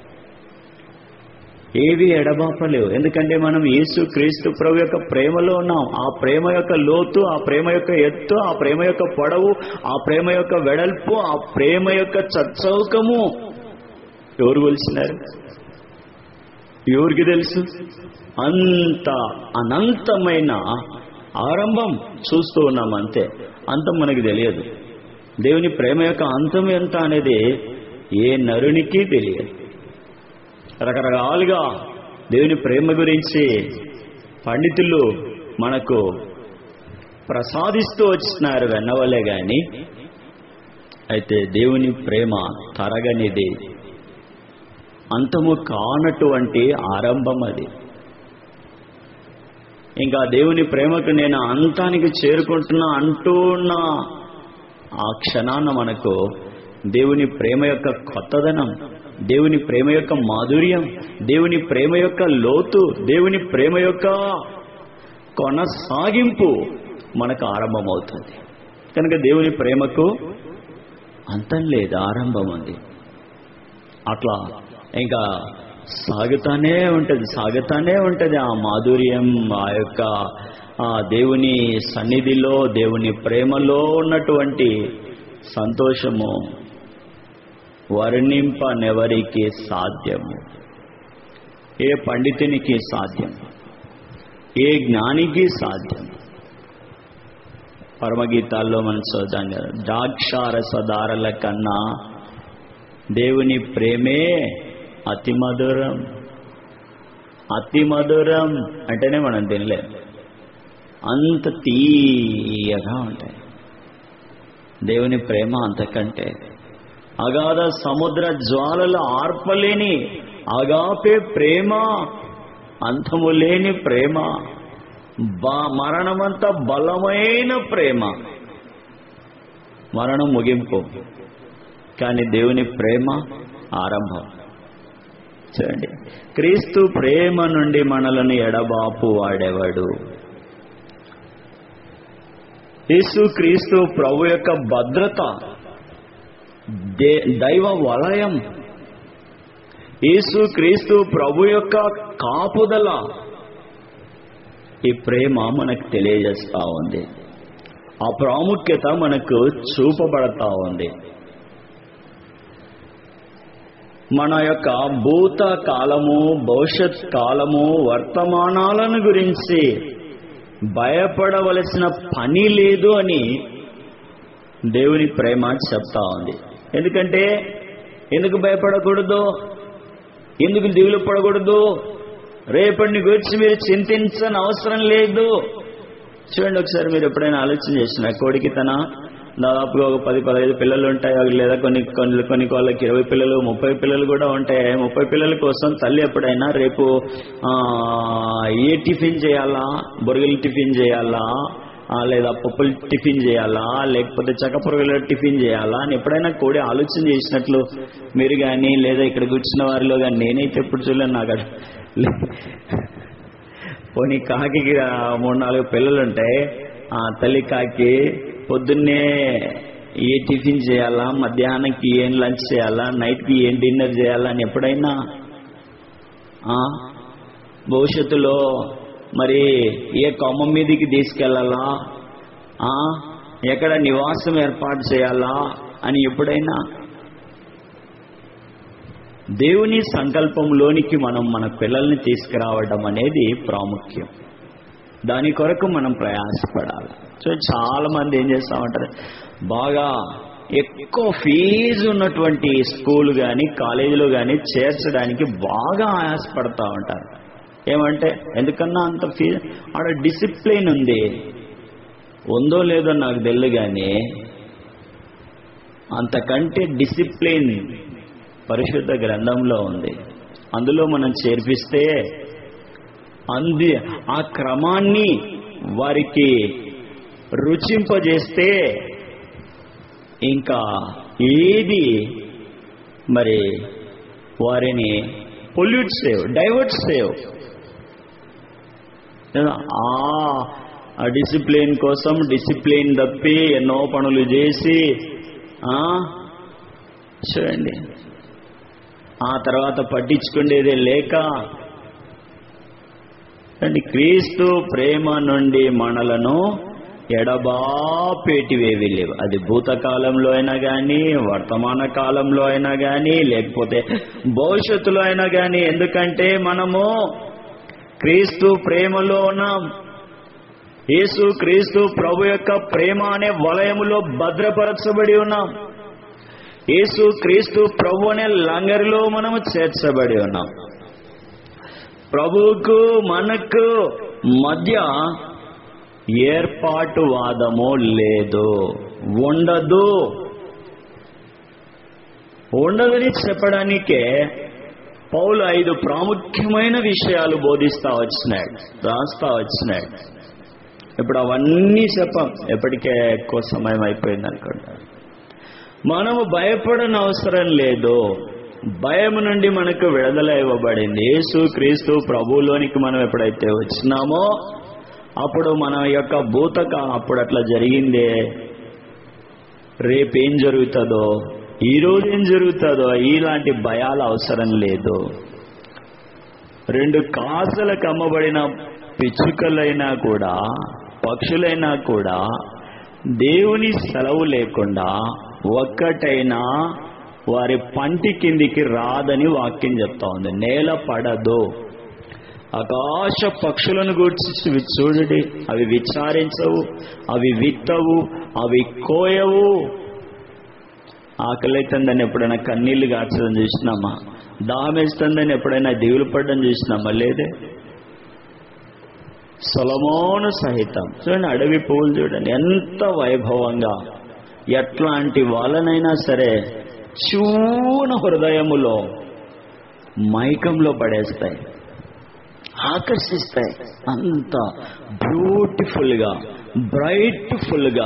Speaker 1: ఏవి ఎడబాపలేవు ఎందుకంటే మనం యేసు క్రీస్తు ప్రభు యొక్క ప్రేమలో ఉన్నాం ఆ ప్రేమ యొక్క లోతు ఆ ప్రేమ యొక్క ఎత్తు ఆ ప్రేమ యొక్క పొడవు ఆ ప్రేమ యొక్క వెడల్పు ఆ ప్రేమ యొక్క చచ్చౌకము ఎవరు కొలిసినారు ఎవరికి తెలుసు అంత అనంతమైన ఆరంభం చూస్తూ ఉన్నాం అంతే అంతం మనకు తెలియదు దేవుని ప్రేమ యొక్క అంతం ఎంత అనేది ఏ నరునికి తెలియదు రకరకాలుగా దేవుని ప్రేమ గురించి పండితులు మనకు ప్రసాదిస్తూ వచ్చినారు వెన్నవలే గాని అయితే దేవుని ప్రేమ తరగనిది అంతము కానటువంటి ఆరంభం అది ఇంకా దేవుని ప్రేమకు నేను అంతానికి చేరుకుంటున్నా అంటున్నా ఆ క్షణాన మనకు దేవుని ప్రేమ యొక్క కొత్తదనం దేవుని ప్రేమ యొక్క మాధుర్యం దేవుని ప్రేమ యొక్క లోతు దేవుని ప్రేమ యొక్క కొనసాగింపు మనకు ఆరంభమవుతుంది కనుక దేవుని ప్రేమకు అంతం లేదు ఆరంభం ఉంది అట్లా ఇంకా సాగుతానే ఉంటది సాగుతానే ఉంటది ఆ మాధుర్యం ఆ యొక్క ఆ దేవుని సన్నిధిలో దేవుని ప్రేమలో ఉన్నటువంటి సంతోషము వర్ణింపనెవరికి సాధ్యము ఏ పండితునికి సాధ్యం ఏ జ్ఞానికి సాధ్యం పరమగీతాల్లో మనం చూద్దాం కదా ద్రాక్షారసదారుల కన్నా దేవుని ప్రేమే అతి మధురం అతి మధురం అంటేనే మనం తినలేం అంత తీయగా ఉంటాయి దేవుని ప్రేమ అంతకంటే అగాధ సముద్ర జ్వాలల ఆర్పలేని అగాపే ప్రేమ అంతము లేని ప్రేమ బా మరణమంత బలమైన ప్రేమ మరణం ముగింపు కానీ దేవుని ప్రేమ ఆరంభం చూడండి క్రీస్తు ప్రేమ నుండి మనలను ఎడబాపు వాడేవాడు యేసు క్రీస్తు ప్రభు యొక్క భద్రత దే- దైవ వలయం యేసు క్రీస్తు ప్రభు యొక్క కాపుదల ఈ ప్రేమ మనకు తెలియజేస్తా ఉంది ఆ ప్రాముఖ్యత మనకు చూపబడతా ఉంది మన యొక్క భూత కాలము భవిష్యత్ కాలము వర్తమానాలను గురించి భయపడవలసిన పని లేదు అని దేవుని ప్రేమ చెప్తా ఉంది ఎందుకంటే ఎందుకు భయపడకూడదు ఎందుకు దిగులు పడకూడదు రేపటిని గురించి మీరు చింతించని అవసరం లేదు చూడండి ఒకసారి మీరు ఎప్పుడైనా ఆలోచన చేసిన కోడికి తన దాదాపుగా ఒక పది పదహైదు పిల్లలు ఉంటాయి లేదా కొన్ని కొన్ని కొన్ని కోళ్ళకి ఇరవై పిల్లలు ముప్పై పిల్లలు కూడా ఉంటాయి ముప్పై పిల్లల కోసం తల్లి ఎప్పుడైనా రేపు ఆ, ఏ టిఫిన్ చేయాలా బొరుగులు టిఫిన్ చేయాలా ఆ, లేదా పప్పులు టిఫిన్ చేయాలా లేకపోతే చక్కపురుగుల టిఫిన్ చేయాలా అని ఎప్పుడైనా కోడి ఆలోచన చేసినట్లు మీరు కానీ లేదా ఇక్కడ కూర్చున్న వారిలో కానీ నేనైతే ఎప్పుడు చూడలేను నాకు అది లే- పోనీ కాకి మూడు నాలుగు పిల్లలు ఉంటాయి ఆ తల్లి కాకి పొద్దున్నే ఏ టిఫిన్ చేయాలా మధ్యాహ్నానికి ఏం లంచ్ చేయాలా నైట్కి ఏం డిన్నర్ చేయాలా అని ఎప్పుడైనా ఆ, భవిష్యత్తులో మరి ఏ కొమ్మ మీదకి తీసుకెళ్లాలా ఆ, ఎక్కడ నివాసం ఏర్పాటు చేయాలా అని ఎప్పుడైనా దేవుని సంకల్పంలోనికి మనం మన పిల్లల్ని తీసుకురావడం అనేది ప్రాముఖ్యం దాని కొరకు మనం ప్రయాసపడాలి సో చాలా మంది ఏం చేస్తామంటారు బాగా ఎక్కువ ఫీజు ఉన్నటువంటి స్కూల్ కానీ కాలేజీలో కానీ చేర్చడానికి బాగా ఆయాసపడతా ఉంటారు ఏమంటే ఎందుకన్నా అంత ఫీజు ఆడ డిసిప్లిన్ ఉంది ఉందో లేదో నాకు తెలియదు కానీ అంతకంటే డిసిప్లిన్ పరిశుద్ధ గ్రంథంలో ఉంది అందులో మనం చేర్పిస్తే అంది ఆ క్రమాన్ని వారికి రుచింపజేస్తే ఇంకా ఏది మరి వారిని పొల్యూట్ సేవ్ డైవర్ట్ సేవ్ ఆ డిసిప్లిన్ కోసం డిసిప్లిన్ తప్పి ఎన్నో పనులు చేసి ఆ చూడండి ఆ తర్వాత పట్టించుకునేదే లేక అండి క్రీస్తు ప్రేమ నుండి మనలను ఎడబాపేటివేవి లేవు అది భూతకాలంలో అయినా కానీ వర్తమాన కాలంలో అయినా కానీ లేకపోతే భవిష్యత్తులో అయినా కానీ ఎందుకంటే మనము క్రీస్తు ప్రేమలో ఉన్నాం యేసు క్రీస్తు ప్రభు యొక్క ప్రేమ అనే వలయములో భద్రపరచబడి ఉన్నాం యేసు క్రీస్తు ప్రభు అనే లంగరిలో మనము చేర్చబడి ఉన్నాం ప్రభువుకు మనకు మధ్య ఏర్పాటు వాదము లేదు ఉండదు ఉండదని చెప్పడానికే పౌలు ఐదు ప్రాముఖ్యమైన విషయాలు బోధిస్తా వచ్చినాడు రాస్తా వచ్చినాడు ఇప్పుడు అవన్నీ చెప్పాం ఎప్పటికే ఎక్కువ సమయం అయిపోయింది అనుకుంటా మనము భయపడని అవసరం లేదు భయం నుండి మనకు విడుదల ఇవ్వబడింది యేసు క్రీస్తు ప్రభువులోనికి మనం ఎప్పుడైతే వచ్చినామో అప్పుడు మన యొక్క భూతక అప్పుడు అట్లా జరిగిందే రేపేం జరుగుతుందో ఈ రోజు ఏం జరుగుతుందో ఇలాంటి భయాల అవసరం లేదు రెండు కాసులకు అమ్మబడిన పిచ్చుకలైనా కూడా పక్షులైనా కూడా దేవుని సెలవు లేకుండా ఒక్కటైనా వారి పంటి కిందికి రాదని వాక్యం చెప్తా ఉంది నేల పడదు ఆకాశ పక్షులను గూర్చి చూడండి అవి విచారించవు అవి విత్తవు అవి కోయవు ఆకలితుందని ఎప్పుడైనా కన్నీళ్లు గార్చడం చూసినామా దామేస్తుందని ఎప్పుడైనా దిగులు పడడం చూసినామా లేదే సొలమోను సహితం చూడండి అడవి పువ్వులు చూడండి ఎంత వైభవంగా ఎట్లాంటి వాళ్ళనైనా సరే చూన హృదయములో మైకంలో పడేస్తాయి ఆకర్షిస్తాయి అంత బ్యూటిఫుల్గా బ్రైట్ఫుల్గా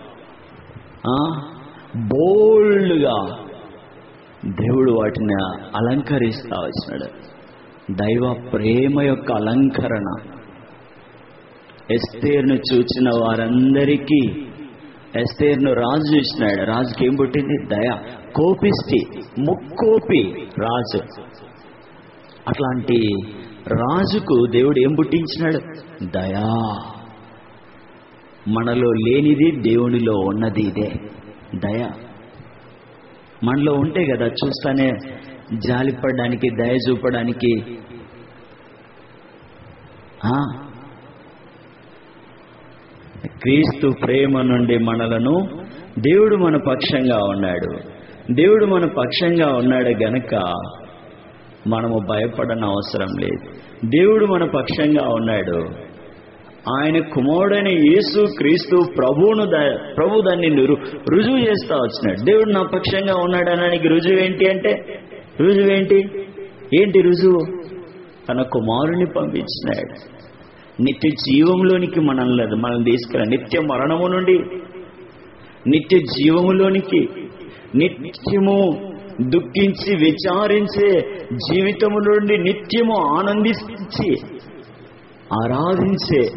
Speaker 1: బోల్డ్గా దేవుడు వాటిని అలంకరిస్తా వచ్చినాడు దైవ ప్రేమ యొక్క అలంకరణ ఎస్తేర్ను చూచిన వారందరికీ ఎస్తేర్ను రాజు చూసినాడు రాజుకి ఏం పుట్టింది దయ కోపిష్టి ముక్కోపి రాజు అట్లాంటి రాజుకు దేవుడు ఏం పుట్టించినాడు దయా మనలో లేనిది దేవునిలో ఉన్నది ఇదే దయ మనలో ఉంటే కదా చూస్తానే జాలిపడడానికి దయ చూపడానికి ఆ? క్రీస్తు ప్రేమ నుండి మనలను దేవుడు మన పక్షంగా ఉన్నాడు దేవుడు మన పక్షంగా ఉన్నాడు గనక మనము భయపడని అవసరం లేదు దేవుడు మన పక్షంగా ఉన్నాడు ఆయన కుమారుడైన యేసు క్రీస్తు ప్రభువును దా- ప్రభు దాన్ని రు- రుజువు చేస్తా వచ్చినాడు దేవుడు నా పక్షంగా ఉన్నాడు అనడానికి రుజువు ఏంటి అంటే రుజువు ఏంటి ఏంటి రుజువు తన కుమారుని పంపించినాడు నిత్య జీవంలోనికి మనల్ని మనల్ని తీసుకురా నిత్య మరణము నుండి నిత్య జీవములోనికి నిత్యము దుఃఖించి విచారించే జీవితము నుండి నిత్యము ఆనందించి ఆరాధించే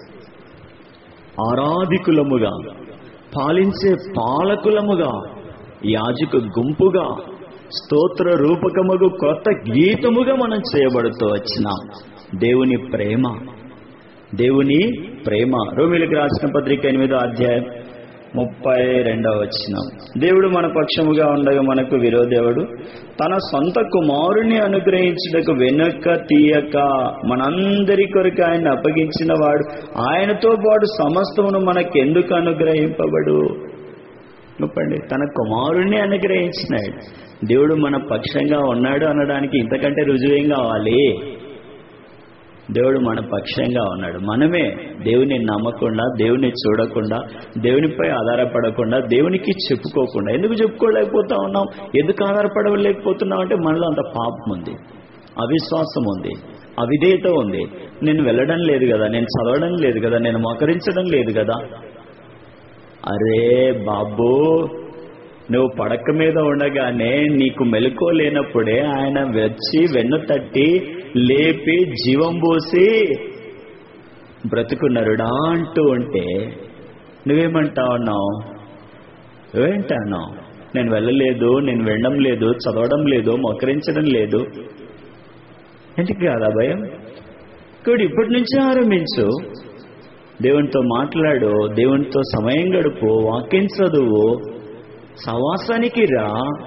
Speaker 1: ఆరాధికులముగా పాలించే పాలకులముగా యాజక గుంపుగా స్తోత్ర రూపకముగు కొత్త గీతముగా మనం చేయబడుతూ వచ్చినాం దేవుని ప్రేమ దేవుని ప్రేమ రోమిలకు రాసిన పత్రిక ఎనిమిదో అధ్యాయం ముప్పై రెండవ వచ్చిన దేవుడు మన పక్షముగా ఉండగా మనకు విరోధేవుడు తన సొంత కుమారుని అనుగ్రహించుటకు వెనుక తీయక మనందరి కొరకు ఆయన అప్పగించిన వాడు ఆయనతో పాటు సమస్తమును మనకెందుకు అనుగ్రహింపబడు చెప్పండి తన కుమారుణ్ణి అనుగ్రహించినాడు దేవుడు మన పక్షంగా ఉన్నాడు అనడానికి ఇంతకంటే రుజువేం కావాలి దేవుడు మన పక్షంగా ఉన్నాడు మనమే దేవుని నమ్మకుండా దేవుని చూడకుండా దేవునిపై ఆధారపడకుండా దేవునికి చెప్పుకోకుండా ఎందుకు చెప్పుకోలేకపోతా ఉన్నాం ఎందుకు ఆధారపడలేకపోతున్నాం అంటే మనలో అంత పాపం ఉంది అవిశ్వాసం ఉంది అవిధేయత ఉంది నేను వెళ్ళడం లేదు కదా నేను చదవడం లేదు కదా నేను మోకరించడం లేదు కదా అరే బాబు నువ్వు పడక మీద ఉండగానే నీకు మెలకువ లేనప్పుడే ఆయన వచ్చి వెన్ను తట్టి లేపి జీవం పోసి బ్రతుకున్నరుడా అంటూ ఉంటే నువ్వేమంటా ఉన్నావు నువ్వేంటావు నేను వెళ్ళలేదు నేను వెళ్ళడం లేదు చదవడం లేదు మొకరించడం లేదు ఎందుకు కాదా భయం ఇప్పుడు ఇప్పటి నుంచే ఆరంభించు దేవునితో మాట్లాడు దేవునితో సమయం గడుపు వాక్యం చదువు సవాసానికి రా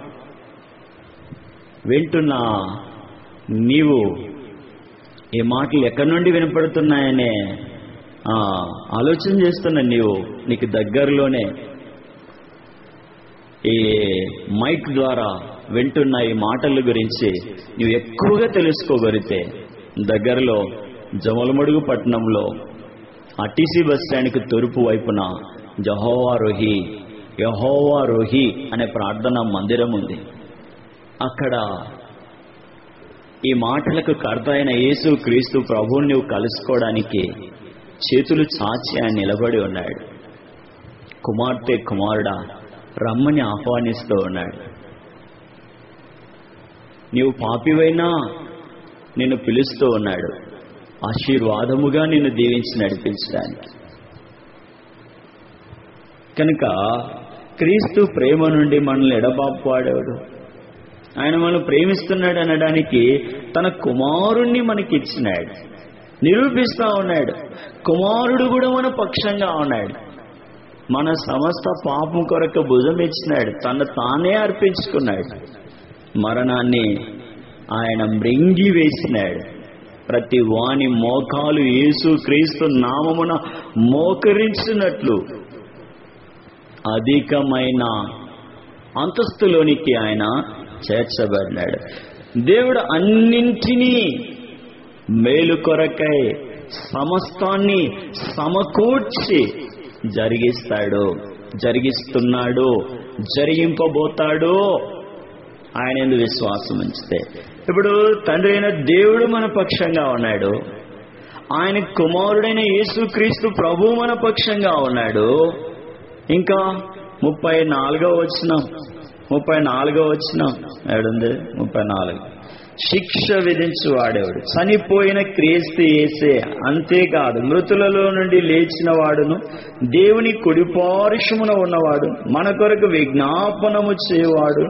Speaker 1: వింటున్నా నీవు ఈ మాటలు ఎక్కడి నుండి వినపడుతున్నాయనే ఆ, ఆలోచన చేస్తున్నా నీవు నీకు దగ్గరలోనే ఈ మైక్ ద్వారా వింటున్న ఈ మాటల గురించి నువ్వు ఎక్కువగా తెలుసుకోగలిగితే దగ్గరలో జమలమడుగు పట్టణంలో ఆర్టీసీ బస్ స్టాండ్కి తూర్పు వైపున జహోవా రోహి యహోవా రోహి అనే ప్రార్థన మందిరం ఉంది అక్కడ ఈ మాటలకు కర్త అయిన యేసు క్రీస్తు ప్రభువుని నువ్వు కలుసుకోవడానికి చేతులు చాచి ఆయన నిలబడి ఉన్నాడు కుమార్తె కుమారుడా రమ్మని ఆహ్వానిస్తూ ఉన్నాడు నీవు పాపివైనా నిన్ను పిలుస్తూ ఉన్నాడు ఆశీర్వాదముగా నిన్ను దీవించి నడిపించడానికి కనుక క్రీస్తు ప్రేమ నుండి మనల్ని ఎడబాపు వాడేవాడు ఆయన మనల్ని ప్రేమిస్తున్నాడు అనడానికి తన కుమారుణ్ణి మనకిచ్చినాడు నిరూపిస్తా ఉన్నాడు కుమారుడు కూడా మన పక్షంగా ఉన్నాడు మన సమస్త పాపం కొరకు భుజం ఇచ్చినాడు తను తానే అర్పించుకున్నాడు మరణాన్ని ఆయన మృంగి వేసినాడు ప్రతి వాని మోకాలు యేసు క్రీస్తు నామమున మోకరించినట్లు అధికమైన అంతస్తులోనికి ఆయన చేర్చబడినాడు దేవుడు అన్నింటినీ మేలు కొరకై సమస్తాన్ని సమకూర్చి జరిగిస్తాడు జరిగిస్తున్నాడు జరిగింపబోతాడు ఆయన ఎందు విశ్వాసం ఉంచితే ఇప్పుడు తండ్రి అయిన దేవుడు మన పక్షంగా ఉన్నాడు ఆయన కుమారుడైన యేసుక్రీస్తు ప్రభు మన పక్షంగా ఉన్నాడు ఇంకా ముప్పై నాలుగో వచ్చిన ముప్పై నాలుగో వచ్చిన ఏడుంది ముప్పై నాలుగు శిక్ష విధించు వాడేవాడు చనిపోయిన క్రీస్తు వేసే అంతేకాదు మృతులలో నుండి లేచిన వాడును దేవుని కుడిపారుషమున ఉన్నవాడు మన కొరకు విజ్ఞాపనము చేయవాడు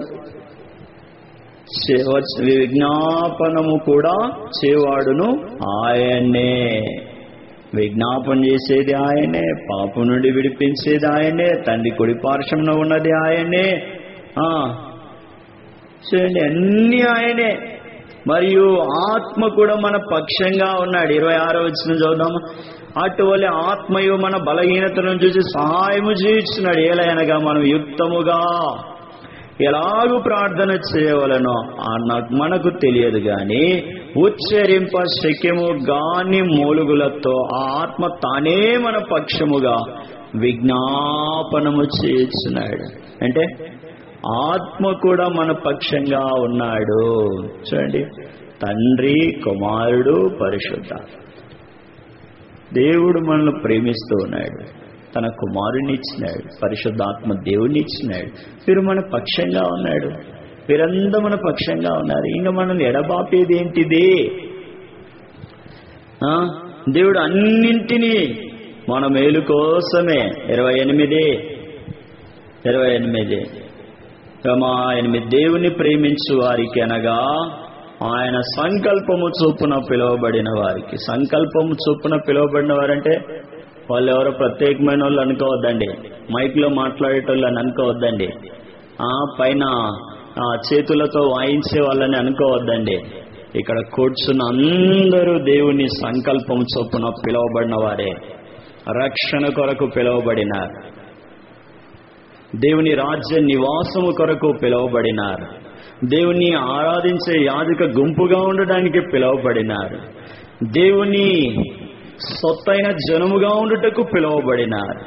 Speaker 1: చే- విజ్ఞాపనము కూడా చేవాడును ఆయనే విజ్ఞాపన చేసేది ఆయనే పాపం నుండి విడిపించేది ఆయనే తండ్రి కుడి పార్శ్వంలో ఉన్నది ఆయనే ఆ చూడండి అన్ని ఆయనే మరియు ఆత్మ కూడా మన పక్షంగా ఉన్నాడు ఇరవై ఆరో వచ్చిన చూద్దాం అటువలి ఆత్మయు మన బలహీనతలను చూసి సహాయము చేయించున్నాడు ఏలయనగా మనం యుక్తముగా ఎలాగూ ప్రార్థన చేయవలనో అన్న- మనకు తెలియదు గాని ఉచ్చరింప శక్యము గాని మూలుగులతో ఆ ఆత్మ తానే మన పక్షముగా విజ్ఞాపనము చేస్తున్నాడు అంటే ఆత్మ కూడా మన పక్షంగా ఉన్నాడు చూడండి తండ్రి కుమారుడు పరిశుద్ధ దేవుడు మనల్ని ప్రేమిస్తూ ఉన్నాడు తన కుమారుని ఇచ్చినాడు పరిశుద్ధాత్మ దేవుడిని ఇచ్చినాడు వీరు మన పక్షంగా ఉన్నాడు వీరంతా మన పక్షంగా ఉన్నారు ఇంకా మనల్ని ఎడబాపేది ఏంటిది ఆ? దేవుడు అన్నింటినీ మన మేలు కోసమే ఇరవై ఎనిమిది ఇరవై ఎనిమిది మా ఎనిమిది దేవుని ప్రేమించు వారికి అనగా ఆయన సంకల్పము చొప్పున పిలువబడిన వారికి సంకల్పము చొప్పున పిలువబడిన వారంటే వాళ్ళు ఎవరో ప్రత్యేకమైన వాళ్ళు అనుకోవద్దండి మైక్ లో మాట్లాడేటోళ్ళు అని అనుకోవద్దండి ఆ పైన ఆ చేతులతో వాయించే వాళ్ళని అనుకోవద్దండి ఇక్కడ కూర్చున్న అందరూ దేవుని సంకల్పం చొప్పున పిలువబడిన వారే రక్షణ కొరకు పిలువబడినారు దేవుని రాజ్య నివాసము కొరకు పిలువబడినారు దేవుని ఆరాధించే యాజక గుంపుగా ఉండడానికి పిలువబడినారు దేవుని సొత్తైన జనముగా ఉండుటకు పిలువబడినారు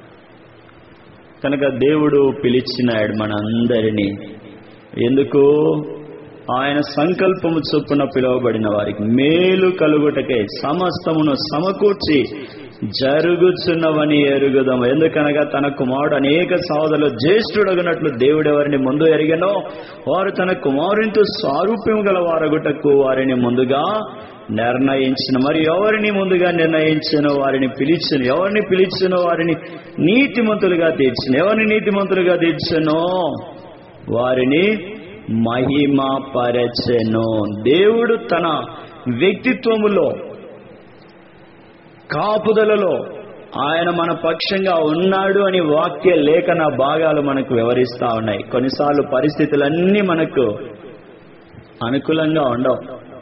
Speaker 1: కనుక దేవుడు పిలిచినాడు మనందరినీ ఎందుకు ఆయన సంకల్పము చొప్పున పిలువబడిన వారికి మేలు కలుగుటకే సమస్తమును సమకూర్చి జరుగుచున్నవని ఎరుగుదాం ఎందుకనగా తన కుమారుడు అనేక సోదరులు జ్యేష్ఠుడగినట్లు దేవుడు ఎవరిని ముందు ఎరిగనో వారు తన కుమారునితో సారూప్యం గల వారగుటకు వారిని ముందుగా నిర్ణయించిన మరి ఎవరిని ముందుగా నిర్ణయించిన వారిని పిలిచిన ఎవరిని పిలిచిన వారిని నీతిమంతులుగా తీర్చిన ఎవరిని నీతిమంతులుగా తీర్చనో వారిని మహిమ పరచెను దేవుడు తన వ్యక్తిత్వములో కాపుదలలో ఆయన మన పక్షంగా ఉన్నాడు అని వాక్య లేఖన భాగాలు మనకు వివరిస్తా ఉన్నాయి కొన్నిసార్లు పరిస్థితులన్నీ మనకు అనుకూలంగా ఉండవు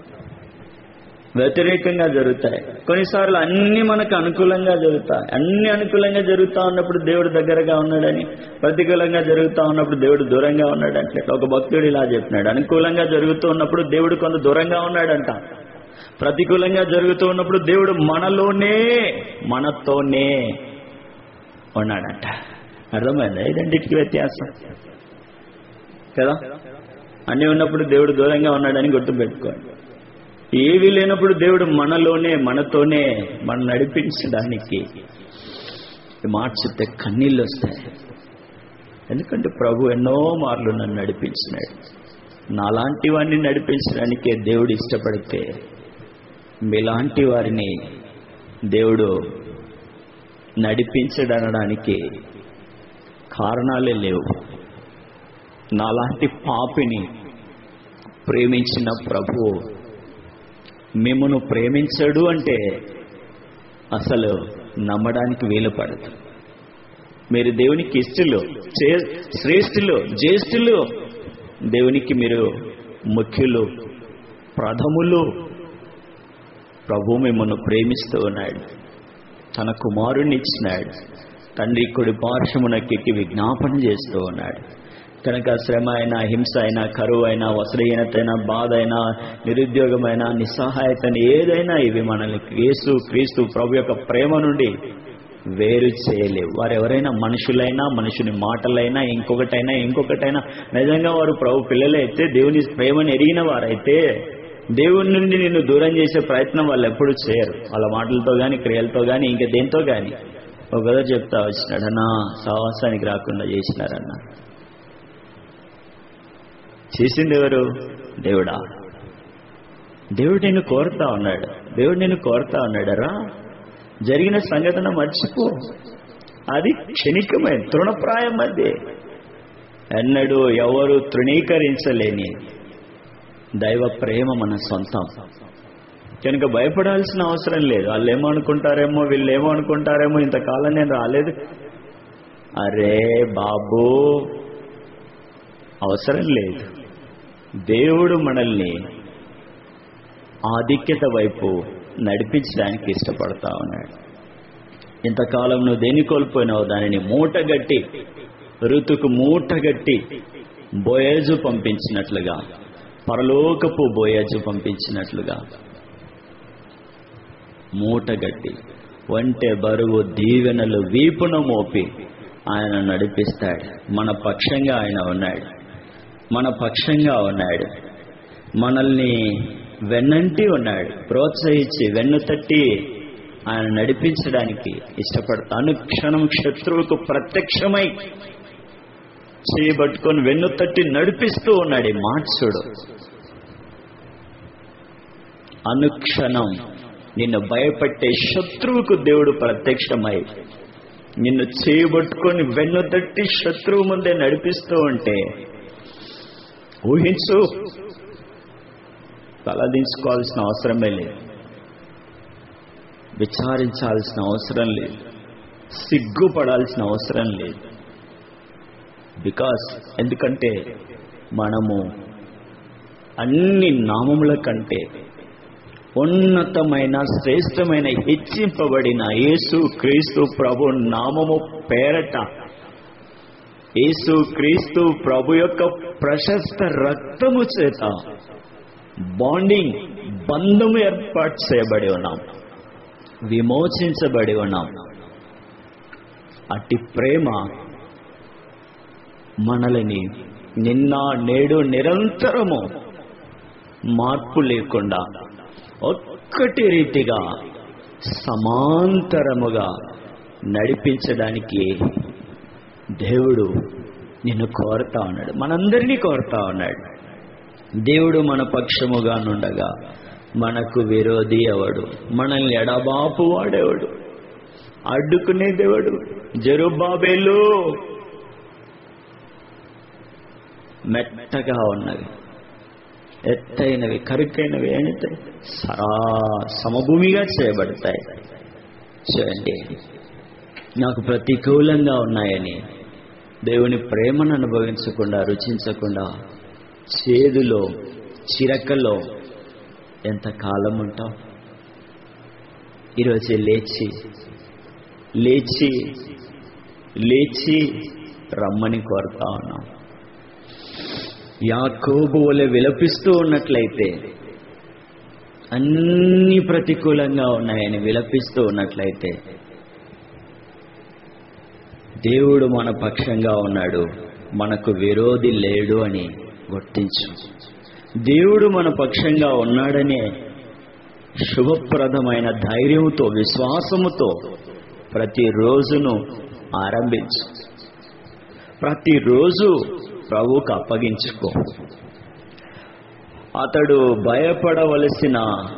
Speaker 1: వ్యతిరేకంగా జరుగుతాయి కొన్నిసార్లు అన్ని మనకు అనుకూలంగా జరుగుతాయి అన్ని అనుకూలంగా జరుగుతా ఉన్నప్పుడు దేవుడు దగ్గరగా ఉన్నాడని ప్రతికూలంగా జరుగుతా ఉన్నప్పుడు దేవుడు దూరంగా ఉన్నాడంటే ఒక భక్తుడు ఇలా చెప్పినాడు అనుకూలంగా జరుగుతూ ఉన్నప్పుడు దేవుడు కొంత దూరంగా ఉన్నాడంట ప్రతికూలంగా జరుగుతూ ఉన్నప్పుడు దేవుడు మనలోనే మనతోనే ఉన్నాడంట అర్థమైందా ఇదంటికి వ్యత్యాసం కదా అన్ని ఉన్నప్పుడు దేవుడు దూరంగా ఉన్నాడని గుర్తుపెట్టుకోండి ఏవి లేనప్పుడు దేవుడు మనలోనే మనతోనే మనం నడిపించడానికి మార్చితే కన్నీళ్ళు వస్తాయి ఎందుకంటే ప్రభు ఎన్నో మార్లు నన్ను నడిపించినాడు నాలాంటి వాడిని నడిపించడానికే దేవుడు ఇష్టపడితే మీలాంటి వారిని దేవుడు నడిపించడనడానికి కారణాలే లేవు నాలాంటి పాపిని ప్రేమించిన ప్రభు మిమ్మను ప్రేమించడు అంటే అసలు నమ్మడానికి వీలు పడదు మీరు దేవునికి ఇష్టలు చే- శ్రేష్ఠులు జ్యేష్ఠులు దేవునికి మీరు ముఖ్యులు ప్రథములు ప్రభు మిమ్మల్ని ప్రేమిస్తూ ఉన్నాడు తన కుమారుణ్ణి ఇచ్చినాడు తండ్రి కుడి పార్శ్వమునకెక్కి విజ్ఞాపన చేస్తూ ఉన్నాడు కనుక శ్రమ అయినా హింస అయినా కరువు అయినా వస్త్రహీనత అయినా బాధ అయినా నిరుద్యోగమైన నిస్సహాయత ఏదైనా ఇవి మనల్ని యేసు క్రీస్తు ప్రభు యొక్క ప్రేమ నుండి వేరు చేయలేవు వారు ఎవరైనా మనుషులైనా మనుషుని మాటలైనా ఇంకొకటైనా ఇంకొకటైనా నిజంగా వారు ప్రభు పిల్లలే అయితే దేవుని ప్రేమను ఎరిగిన వారైతే దేవుని నుండి నిన్ను దూరం చేసే ప్రయత్నం వాళ్ళు ఎప్పుడు చేయరు వాళ్ళ మాటలతో గాని క్రియలతో గాని ఇంకా దేంతో గాని ఒక కథ చెప్తా వచ్చినాడు అన్నా సావాసానికి రాకుండా చేసినారన్నా చేసింది ఎవరు దేవుడా దేవుడు నిన్ను కోరుతా ఉన్నాడు దేవుడు నిన్ను కోరుతా ఉన్నాడరా జరిగిన సంఘటన మర్చిపో అది క్షణికమైన తృణప్రాయం అది ఎన్నడూ ఎవరు తృణీకరించలేని దైవ ప్రేమ మన సొంతం కనుక భయపడాల్సిన అవసరం లేదు వాళ్ళు ఏమనుకుంటారేమో వీళ్ళు ఏమనుకుంటారేమో ఇంతకాలం నేను రాలేదు అరే బాబు అవసరం లేదు దేవుడు మనల్ని ఆధిక్యత వైపు నడిపించడానికి ఇష్టపడతా ఉన్నాడు ఇంతకాలం నువ్వు దేన్ని కోల్పోయినావు దానిని మూటగట్టి ఋతుకు మూటగట్టి బోయేజు పంపించినట్లుగా పరలోకపు బోయేజు పంపించినట్లుగా మూటగట్టి వంటె బరువు దీవెనలు వీపున మోపి ఆయన నడిపిస్తాడు మన పక్షంగా ఆయన ఉన్నాడు మన పక్షంగా ఉన్నాడు మనల్ని వెన్నంటి ఉన్నాడు ప్రోత్సహించి వెన్ను తట్టి ఆయన నడిపించడానికి ఇష్టపడతా అనుక్షణం శత్రువుకు ప్రత్యక్షమై చేయబట్టుకొని వెన్ను తట్టి నడిపిస్తూ ఉన్నాడు ఈ మాట్సుడు అనుక్షణం నిన్ను భయపెట్టే శత్రువుకు దేవుడు ప్రత్యక్షమై నిన్ను చేయబట్టుకొని వెన్ను తట్టి శత్రువు ముందే నడిపిస్తూ ఉంటే ఊహించు తలదించుకోవాల్సిన అవసరమే లేదు విచారించాల్సిన అవసరం లేదు సిగ్గుపడాల్సిన అవసరం లేదు బికాస్ ఎందుకంటే మనము అన్ని నామముల కంటే ఉన్నతమైన శ్రేష్టమైన హెచ్చింపబడిన యేసు క్రీస్తు ప్రభు నామము పేరట యేసు క్రీస్తు ప్రభు యొక్క ప్రశస్త రక్తము చేత బాండింగ్ బంధము ఏర్పాటు చేయబడి ఉన్నాం విమోచించబడి ఉన్నాం అట్టి ప్రేమ మనల్ని నిన్న నేడు నిరంతరము మార్పు లేకుండా ఒక్కటి రీతిగా సమాంతరముగా నడిపించడానికి దేవుడు నిన్ను కోరుతా ఉన్నాడు మనందరినీ కోరుతా ఉన్నాడు దేవుడు మన పక్షముగా నుండగా మనకు విరోధి ఎవడు మనల్ని ఎడబాపు వాడేవాడు అడ్డుకునే దేవుడు జరుబాబేలు మెత్తగా ఉన్నవి ఎత్తైనవి కరుకైనవి అయితే సరా సమభూమిగా చేయబడతాయి చూడండి నాకు ప్రతికూలంగా ఉన్నాయని దేవుని ప్రేమను అనుభవించకుండా రుచించకుండా చేదులో చిరకలో ఎంత కాలం ఉంటావు ఈరోజు లేచి లేచి లేచి రమ్మని కోరుతా ఉన్నాం యాకోబు వలె విలపిస్తూ ఉన్నట్లయితే అన్ని ప్రతికూలంగా ఉన్నాయని విలపిస్తూ ఉన్నట్లయితే దేవుడు మన పక్షంగా ఉన్నాడు మనకు విరోధి లేడు అని గుర్తించు దేవుడు మన పక్షంగా ఉన్నాడనే శుభప్రదమైన ధైర్యముతో విశ్వాసముతో ప్రతిరోజును ఆరంభించు ప్రతిరోజు ప్రభువుకు అప్పగించుకో అతడు భయపడవలసిన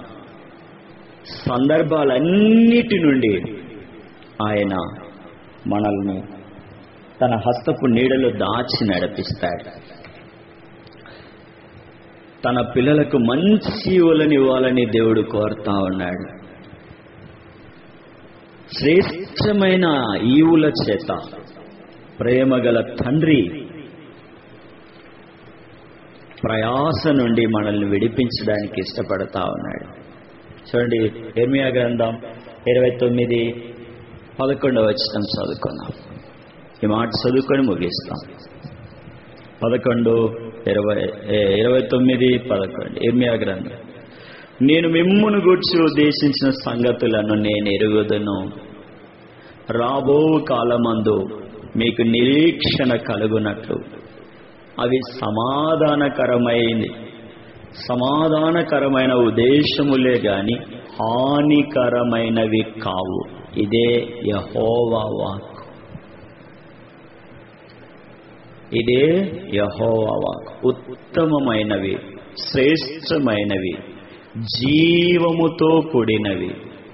Speaker 1: సందర్భాలన్నిటి నుండి ఆయన మనల్ని తన హస్తపు నీడలో దాచి నడిపిస్తాడు తన పిల్లలకు మంచి ఇవ్వాలని దేవుడు కోరుతా ఉన్నాడు శ్రేష్టమైన ఈవుల చేత ప్రేమగల తండ్రి ప్రయాస నుండి మనల్ని విడిపించడానికి ఇష్టపడతా ఉన్నాడు చూడండి ఎర్మియా గ్రంథం ఇరవై తొమ్మిది పదకొండవ వచ్చిన చదువుకున్నాం ఈ మాట చదువుకొని ముగిస్తాం పదకొండు ఇరవై ఇరవై తొమ్మిది పదకొండు ఎర్మియా గ్రంథం నేను మిమ్మును గూర్చి ఉద్దేశించిన సంగతులను నేను ఎరుగుదును రాబో కాలమందు మీకు నిరీక్షణ కలుగునట్లు అవి సమాధానకరమైంది సమాధానకరమైన ఉద్దేశములే గాని హానికరమైనవి కావు ఇదే యహోవా వాక్ ఇదే యహోవా వాక్ ఉత్తమమైనవి శ్రేష్టమైనవి జీవముతో కూడినవి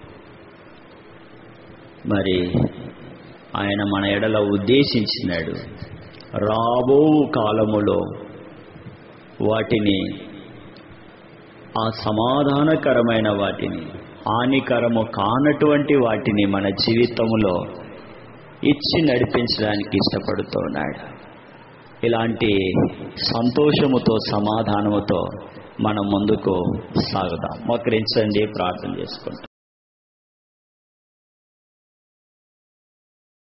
Speaker 1: మరి ఆయన మన ఎడల ఉద్దేశించినాడు రాబో కాలములో వాటిని ఆ సమాధానకరమైన వాటిని హానికరము కానటువంటి వాటిని మన జీవితంలో ఇచ్చి నడిపించడానికి ఇష్టపడుతున్నాడు ఇలాంటి సంతోషముతో సమాధానముతో మనం ముందుకు సాగుదాం మోకరించండి ప్రార్థన చేసుకుంటాం